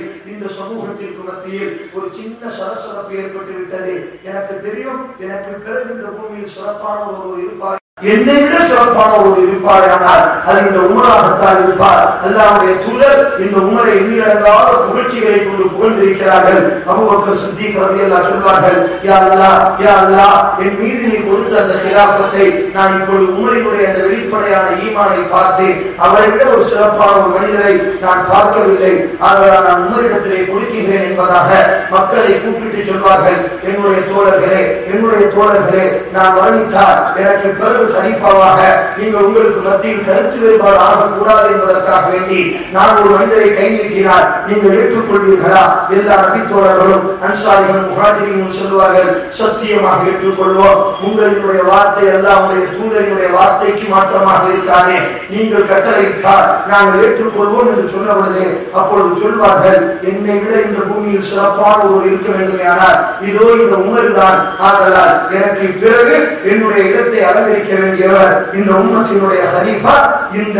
இந்த சமூகத்திற்கு மத்தியில் ஒரு சின்ன சலசலப்பு ஏற்பட்டு விட்டது எனக்கு தெரியும் எனக்கு பிறகு இந்த பூமியில் சிறப்பான ஒரு இருப்பார் என்னை விட சிறப்பான ஒரு இருப்பார் ஆனால் அது இந்த உமராகத்தான் இருப்பார் அல்லாவுடைய தூதர் இந்த உமரை எண்ணிலங்காத புகழ்ச்சிகளை கொண்டு புகழ்ந்திருக்கிறார்கள் அபுபக்கர் சித்திக் ரலியல்லாஹு சொல்வார்கள் யா அல்லாஹ் யா அல்லாஹ் என் மீது நீ கொடுத்த அந்த கிலாபத்தை நான் இப்பொழுது உமரினுடைய அந்த வெளிப்படையான ஈமானை பார்த்து அவரை விட ஒரு சிறப்பான ஒரு மனிதரை நான் பார்க்கவில்லை ஆதலால் நான் உமரிடத்திலே கொடுக்கிறேன் என்பதாக மக்களை கூப்பிட்டு சொல்வார்கள் என்னுடைய தோழர்களே என்னுடைய தோழர்களே நான் வர்ணித்தார் எனக்கு பிறகு ஹரிஃபாவாக நீங்கள் உங்களுக்கு மத்தியில் கருத்து வேறுபாடு ஆகக்கூடாது என்பதற்காக வேண்டி நான் ஒரு மனிதரை கை நீட்டினால் நீங்கள் ஏற்றுக்கொள்வீர்களா எல்லா நபித்தோழர்களும் அன்சாரிகளும் முகாஜிகளும் சொல்வார்கள் சத்தியமாக ஏற்றுக்கொள்வோம் உங்களினுடைய வார்த்தை எல்லாம் உடைய தூதரினுடைய வார்த்தைக்கு மாற்றமாக இருக்காதே நீங்கள் கட்டளையிட்டால் நாங்கள் ஏற்றுக்கொள்வோம் என்று சொன்ன பொழுது அப்பொழுது சொல்வார்கள் என்னை விட இந்த பூமியில் சிறப்பான ஒரு இருக்க வேண்டுமே ஆனால் இதோ இந்த உமர் தான் ஆதலால் எனக்கு பிறகு என்னுடைய இடத்தை அலங்கரிக்க வேண்டியவர் இந்த உம்மத்தினுடைய ஹலீஃபா இந்த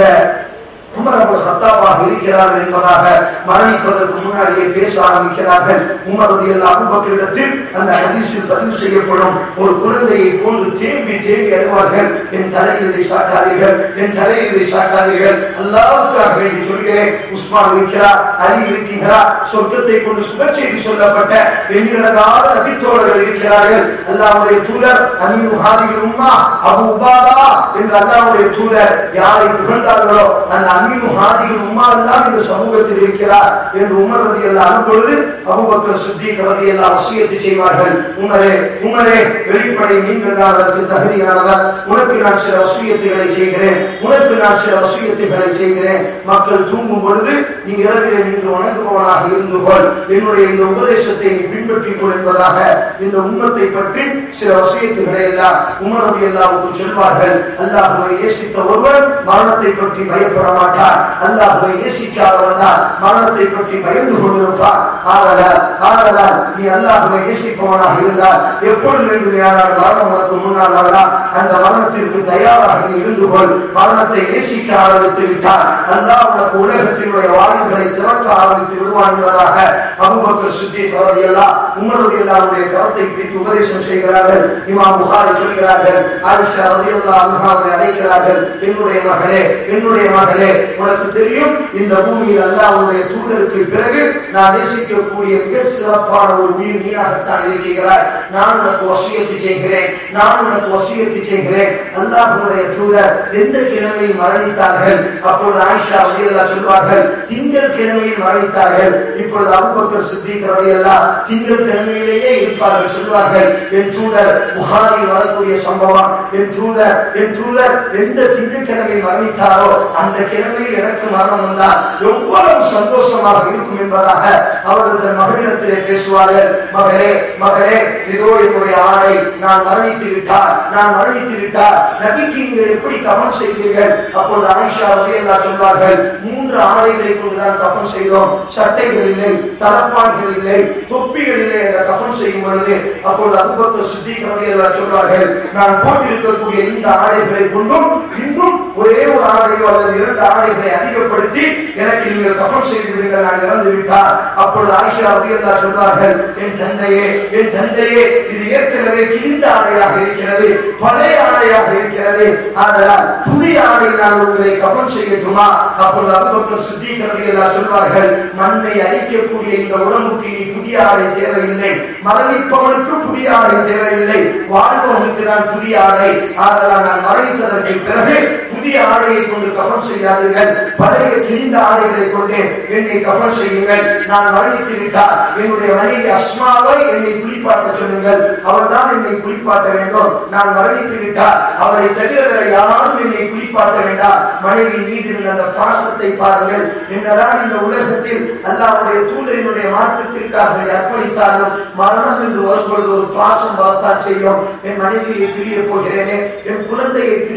உமர் அவர்கள் சத்தாபாக இருக்கிறார்கள் என்பதாக மரணிப்பதற்கு முன்னாடியே பேச ஆரம்பிக்கிறார்கள் உமர் ரலியல்லாஹு அபூபக்கரிடத்தில் அந்த ஹதீஸில் பதிவு செய்யப்படும் ஒரு குழந்தையை போன்று தேம்பி தேம்பி அழுவார்கள் என் தலையில் இதை சாட்டாதீர்கள் என் தலையில் இதை சாட்டாதீர்கள் அல்லாவுக்காக வேண்டி சொல்கிறேன் உஸ்மான் இருக்கிறார் அலி இருக்கிறார் சொர்க்கத்தை கொண்டு சுபச்செய்தி சொல்லப்பட்ட எண்ணிலகாத நபித்தோழர்கள் இருக்கிறார்கள் அல்லாவுடைய தூதர் அமீனு ஹாதிகள் உம்மா அபு உபாதா என்று அல்லாவுடைய தூதர் யாரை புகழ்ந்தார்களோ அந்த அமீனு ஹாதிகள் உம்மா எல்லாம் இந்த சமூகத்தில் இருக்கிறார் என்று உமர் ரதி எல்லாம் அனுப்பொழுது அபுபக்கர் சித்திக் ரதி எல்லாம் வசியத்தை செய்வார்கள் உமரே உமரே வெளிப்படை நீங்கள் தான் அதற்கு தகுதியானவர் உனக்கு நான் சில வசியத்துகளை செய்கிறேன் உனக்கு நான் சில வசியத்துகளை செய்கிறேன் மக்கள் தூங்கும் பொழுது நீ இரவிலே நின்று வணங்குபவனாக இருந்து கொள் என்னுடைய இந்த உபதேசத்தை நீ பின்பற்றிக் கொள் என்பதாக இந்த உம்மத்தை பற்றி சில வசியத்துகளை எல்லாம் உமர் ரதி எல்லாவுக்கு சொல்வார்கள் அல்லாஹுவை நேசித்த ஒருவர் மரணத்தை பற்றி பயப்பட மாட்டார் அல்லாஹுவை நேசிக்காதவன் தான் மரணத்தை பற்றி பயந்து கொண்டிருப்பார் ஆதலால் ஆதலால் நீ அல்லாஹுவை நேசிப்பவனாக இருந்தால் எப்பொழுது வேண்டுமையானால் மரணம் உனக்கு முன்னால் வரலாம் அந்த மரணத்திற்கு தயாராக நீ இருந்து கொள் மரணத்தை நேசிக்க ஆரம்பித்து விட்டால் அல்லாஹ் உனக்கு உலகத்தினுடைய வாயுகளை திறக்க ஆரம்பித்து விடுவான் என்பதாக அபுபக்கர் சித்தி எல்லாம் உமருடைய எல்லாருடைய கருத்தை பிடித்து உபதேசம் செய்கிறார்கள் இமாம் புகாரி சொல்கிறார்கள் ஆயிஷா ரலியல்லாஹு அன்ஹாவை அழைக்கிறார்கள் என்னுடைய மகளே என்னுடைய மகளே உனக்கு தெரியும் இந்த பூமியில் அல்லாஹ்வுடைய தூதருக்கு பிறகு நான் நேசிக்கக்கூடிய மிக சிறப்பான ஒரு உயிர் நீராகத்தான் இருக்கிறாய் நான் உனக்கு வசியத்தை செய்கிறேன் நான் உனக்கு வசியத்தை செய்கிறேன் அல்லாஹ்வுடைய தூதர் எந்த கிழமையில் மரணித்தார்கள் அப்பொழுது ஆயிஷா ரலியல்லாஹு சொல்வார்கள் திங்கள் கிழமையில் மரணித்தார்கள் இப்பொழுது அபூபக்கர் சித்திக் ரலியல்லாஹு திங்கள் கிழமையிலேயே இருப்பார்கள் சொல்வார்கள் என் தூதர் புகாரில் வரக்கூடிய சம்பவம் என் தூதர் என் தூதர் எந்த திங்கட்கிழமையில் மரணித்தாரோ அந்த கிழமையில் எனக்கு மரணம் வந்தால் எவ்வளவு சந்தோஷமாக இருக்கும் என்பதாக அவர்கள் தன் மகளிடத்திலே பேசுவார்கள் மகளே மகளே இதோ என்னுடைய ஆடை நான் மரணித்து விட்டார் நான் மரணித்து விட்டார் நபிக்கு நீங்கள் எப்படி கவனம் செய்தீர்கள் அப்பொழுது ஆயிஷா ரலியல்லாஹு சொல்வார்கள் மூன்று ஆடைகளை கொண்டுதான் கஃன் செய்தோம் சட்டைகள் இல்லை தலப்பான்கள் இல்லை தொப்பிகள் இல்லை என்ற கஃன் செய்யும் பொழுது அப்பொழுது அபூபக்கர் சித்திக் ரலியல்லாஹு சொல்வார்கள் நான் போட்டிருக்கக்கூடிய இந்த ஆடைகளை கொண்டும் இன்னும் ஒரே ஒரு ஆடையோ அல்லது இரண்டு ஆடைகளை அதிகப்படுத்தி எனக்கு நீங்கள் கஃன் செய்து விடுங்கள் நான் இறந்து விட்டார் அப்பொழுது ஆயிஷா ரலியல்லாஹு சொல்வார்கள் என் தந்தையே என் தந்தையே இது ஏற்கனவே கிழிந்த ஆடையாக இருக்கிறது பழைய ஆடையாக இருக்கிறது ஆதலால் புதிய ஆடை நான் உங்களை கஃன் செய்யட்டுமா அப்பொழுது அபூபக்கர் சித்திக் ரலியல்லாஹு சொல்வார்கள் மண்ணை அழிக்கக்கூடிய இந்த உடம்புக்கு நீ புதிய ஆடை தேவையில்லை மரணிப்பவனுக்கு புதிய ஆடை தேவையில்லை வாழ்பவனுக்கு தான் புதிய ஆடை ஆதலால் நான் மரணித்ததற்கு பிறகு புதிய ஆடையை கொண்டு கஃன் செய்யாதீர்கள் பழைய கிழிந்த ஆடைகளை கொண்டு என்னை கஃன் செய்யுங்கள் நான் மரணித்து விட்டால் என்னுடைய மனைவி அஸ்மாவை என்னை குளிப்பாட்ட சொல்லுங்கள் அவர்தான் என்னை குளிப்பாட்ட வேண்டும் நான் மரணித்து விட்டால் அவரை தவிர வேற யாரும் என்னை குளிப்பாட்ட வேண்டாம் மனைவி மீது இருந்த அந்த பாசத்தை பாருங்கள் என்னதான் இந்த உலகத்தில் அல்லாவுடைய தூதரினுடைய மாற்றத்திற்காக வேண்டி அர்ப்பணித்தாலும் மரணம் என்று வரும்பொழுது ஒரு பாசம் வரத்தான் செய்யும் என் மனைவியை பிரிய போகிறேனே என் குழந்தையை பிரிய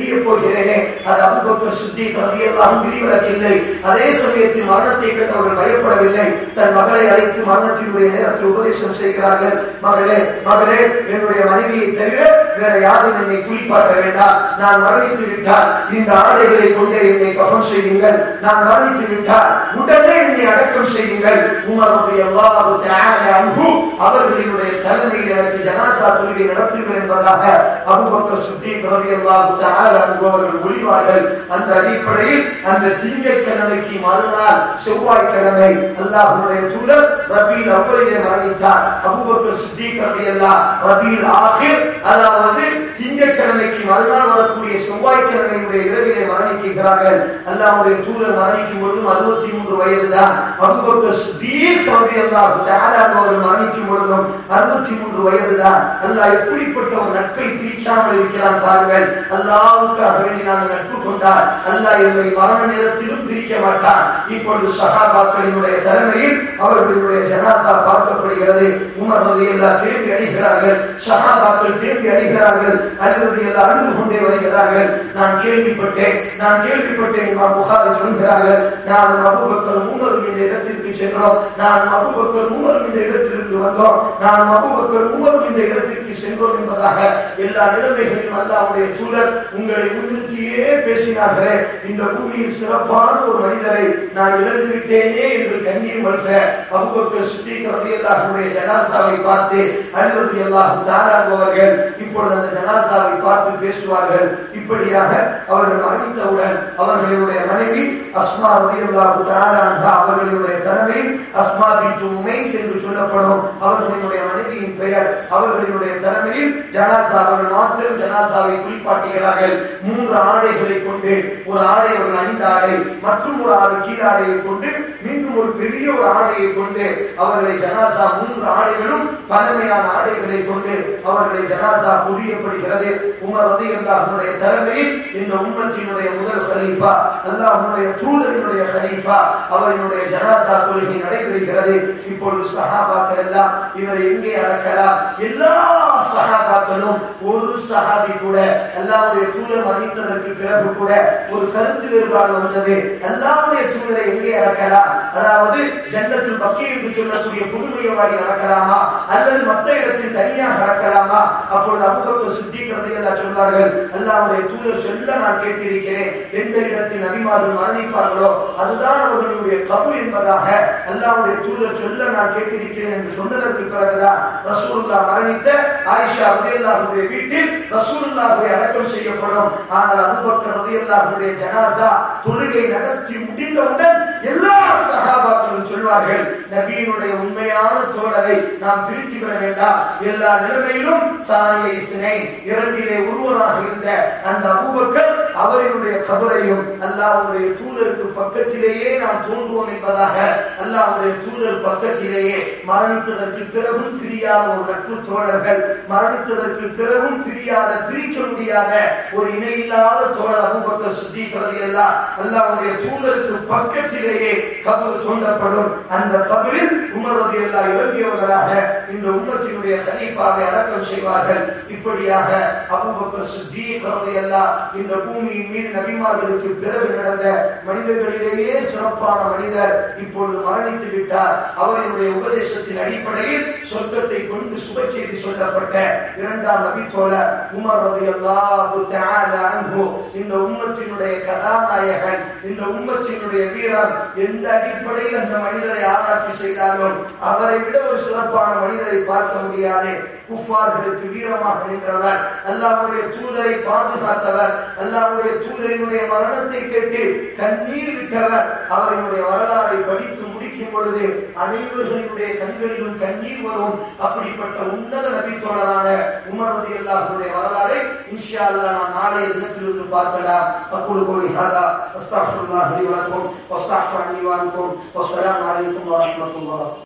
பிரிய போகிறேனே அது அபுபக்கர் சித்திக் ரலியல்லாஹு விதிவிலக்கில்லை அதே சமயத்தில் மரணத்தை கண்டு அவர்கள் பயப்படவில்லை தன் மகளை அழைத்து மரணத்தினுடைய நேரத்தில் உபதேசம் செய்கிறார்கள் மகளே மகளே என்னுடைய மனைவியை தவிர வேற யாரும் என்னை குளிப்பாட்ட வேண்டாம் நான் மரணித்து விட்டால் இந்த ஆடைகளை கொண்டே என்னை கஃன் செய்யுங்கள் நான் மரணித்து விட்டால் உடனே என்னை அடக்கம் செய்யுங்கள் உமரது அல்லாஹு தஆலா அன்ஹு அவர்களினுடைய தலைமையில் எனக்கு ஜனாசா தொழுகை நடத்துங்கள் என்பதாக அபூபக்கர் சித்திக் ரலியல்லாஹு தஆலா அன்ஹு அவர்கள் மொழிவார்கள் அந்த அடிப்படையில் அந்த திங்கட்கிழமைக்கு மறுநாள் செவ்வாய்க்கிழமை அல்லாஹ்வுடைய தூதர் ரபீல் அவ்வளிலே மரணித்தார் அபூபக்கர் சித்திக் ரலியல்லாஹு ரபீல் ஆகிர் அதாவது திங்கட்கிழமைக்கு மறுநாள் வரக்கூடிய செவ்வாய்க்கிழமையுடைய இரவிலே மரணிக்கிறார்கள் அல்லாஹ்வுடைய தூதர் மரணிக்கும் பொழுதும் அறுபத்தி மூன்று வயது தான் அபூபக்கர் சித்திக் ரலியல்லாஹு தஆலா அவர்கள் மரணிக்கும் பொழுதும் அறுபத்தி மூன்று வயது தான் அல்லாஹ் எப்படிப்பட்ட ஒரு நட்பை பிரிக்காமல் இருக்கிறான் பாருங்கள் அல்லாஹ்வுக்காக வேண்டி நாங்கள் நட்பு கொண்டால் அல்லாஹ் என்னை மரண நேரத்திலும் பிரிக்க மாட்டான் இப்பொழுது சஹாபாக்களினுடைய தலைமையில் அவர்களுடைய ஜனாசா பார்க்கப்படுகிறது உமர் ரலியல்லாஹு திரும்பி அடைகிறார்கள் சஹாபாக்கள் திரும்பி அடைகிறார்கள் அழுது எல்லாம் அழுது கொண்டே வருகிறார்கள் நான் கேள்விப்பட்டேன் நான் கேள்விப்பட்டேன் இமாம் புகாரி சொல்கிறார்கள் நான் அபூபக்கர் உமரும் இந்த இடத்திற்கு சென்றோம் நான் அபூபக்கர் உமரும் இந்த இடத்திற்கு வந்தோம் நான் அபூபக்கர் உமரும் இந்த இடத்திற்கு சென்றோம் என்பதாக எல்லா நிலைமைகளிலும் அல்லாஹ்வுடைய தூதர் உங்களை முன்னிறுத்தியே பேசினார்களே இந்த பூமியில் சிறப்பான ஒரு மனிதரை நான் இழந்து விட்டேனே என்று கண்ணீர் வல்க அபூபக்கர் சித்திக் ரலியல்லாஹுடைய ஜனாசாவை பார்த்து அழுவது அல்லாஹ் தாராகுவார்கள் இப்பொழுது அந்த ஜனாசாவை பார்த்து பேசுவார்கள் இப்படியாக அவர்கள் மரணித்தவுடன் அவர்களுடைய மனைவி அஸ்மா ரலியல்லாஹு தஆலா அன்ஹா அவர்களுடைய தலைமையில் அஸ்மா பின்த் உமைஸ் என்று சொல்லப்படும் அவர்களுடைய மனைவியின் பெயர் அவர்களுடைய தலைமையில் ஜனாசா அவர்கள் மாத்திரம் ஜனாசாவை குளிப்பாட்டுகிறார்கள் மூன்று ஆடைகளை கொண்டு ஒரு ஆடை அவர்கள் அணிந்த ஆடை மற்றும் ஒரு ஆறு கீழாடையை கொண்டு மீண்டும் ஒரு பெரிய ஒரு ஆடையை கொண்டு அவர்களை ஜனாசா மூன்று ஆடைகளும் பழமையான ஆடைகளை கொண்டு அவர்களை ஜனாசா புரியப்படுகிறது உமர் ரதியல்லாஹுடைய தலைமையில் இந்த உம்மத்தினுடைய முதல் ஹலீஃபா அல்லாஹ்வுடைய தூதரினுடைய ஹலீஃபா அவரினுடைய ஜனாசா தொழுகை நடைபெறுகிறது இப்பொழுது சஹாபாக்கள் எல்லாம் இவரை எங்கே அடக்கலாம் எல்லா சஹாபாக்களும் ஒரு சஹாபி கூட அல்லாஹ்வுடைய தூதர் மரணித்ததற்கு பிறகு கூட ஒரு கருத்து வேறுபாடு வந்தது அல்லாஹ்வுடைய தூதரை எங்கே அடக்கலாம் அதாவது ஜன்னத்தில் பக்கி என்று சொல்லக்கூடிய புதுமையவாடி நடக்கலாமா அல்லது மற்ற இடத்தில் தனியாக நடக்கலாமா அப்பொழுது அபுபக்கர் சித்திக் ரலியல்லாஹு சொல்வார்கள் அல்லாஹ்வுடைய தூதர் சொல்ல நான் கேட்டிருக்கிறேன் எந்த இடத்தில் நபிமார்கள் மரணிப்பார்களோ அதுதான் அவர்களுடைய கபர் என்பதாக அல்லாஹ்வுடைய தூதர் சொல்ல நான் கேட்டிருக்கிறேன் என்று சொன்னதற்கு பிறகுதான் ரசூலுல்லாஹ் மரணித்த ஆயிஷா ரலியல்லாஹுடைய வீட்டில் ரசூலுல்லாஹை அடக்கம் செய்யப்படும் ஆனால் அபூபக்கர் ரலியல்லாஹுடைய ஜனாசா தொழுகை நடத்தி முடிந்தவுடன் எல்லா சஹாபாக்களும் சொல்வார்கள் நபியினுடைய உண்மையான தோழரை நாம் பிரித்து விட வேண்டாம் எல்லா நிலைமையிலும் சானிய இஸ்னை இரண்டிலே ஒருவராக இருந்த அந்த அபூபக்கர் அவரினுடைய கபரையும் அல்லாஹ்வுடைய தூதருக்கு பக்கத்திலேயே நாம் தோன்றுவோம் என்பதாக அல்லாஹ்வுடைய தூதர் பக்கத்திலேயே மரணித்ததற்கு பிறகும் பிரியாத ஒரு நட்பு தோழர்கள் மரணித்ததற்கு பிறகும் பிரியாத பிரிக்க முடியாத ஒரு இணையில்லாத தோழர் அபூபக்கர் சித்திக் ரலியல்லாஹ் அல்லாஹ்வுடைய தூதருக்கு பக்கத்திலேயே கபர் தோண்டப்படும் அந்த கபரில் உமர் ரலியல்லாஹு இறங்கியவர்களாக இந்த உம்மத்தினுடைய கலீஃபாவை அடக்கம் செய்வார்கள் இப்படியாக அபூபக்கர் சித்திக் ரலியல்லாஹ் இந்த பூமியின் மீது நபிமார்களுக்கு பிறகு நடந்த மனிதர்களிலேயே சிறப்பான மனிதர் இப்பொழுது மரணித்து விட்டார் அவரினுடைய உபதேசத்தின் அடிப்படையில் சொர்க்கத்தை கொண்டு சுப செய்தி சொல்லப்பட்ட இரண்டாம் நபித்தோழர் உமர் ரலியல்லாஹு தஆலா அன்ஹு இந்த உம்மத்தினுடைய கதாநாயகன் இந்த உம்மத்தினுடைய வீரர் எந்த அடிப்படையில் அந்த மனிதரை ஆராய்ச்சி செய்தாலும் அவரை விட ஒரு சிறப்பான மனிதரை பார்க்க முடியாது குஃபார்களுக்கு வீரமாக நின்றவர் அல்லாஹ்வுடைய தூதரை பாதுகாத்தவர் அல்லாஹ்வுடைய தூதரினுடைய மரணத்தை கேட்டு கண்ணீர் விட்டவர் அவரினுடைய வரலாறை படித்து முடிக்கும் பொழுது அனைவர்களினுடைய கண்களிலும் கண்ணீர் வரும் அப்படிப்பட்ட உன்னத நபித்தோழரான உமர் ரலியல்லாஹுடைய வரலாறை இன்ஷா அல்லாஹ் நாம் நாளைய தினத்திலிருந்து பார்க்கலாம் அக்குல் கோலி ஹாதா அஸ்தக்ஃபிருல்லாஹ் லி வலக்கும் வஸ்தக்ஃபிரு அன்னி வ அன்கும் வஸ்ஸலாமு அலைக்கும் வ ரஹ்மத்துல்லாஹ்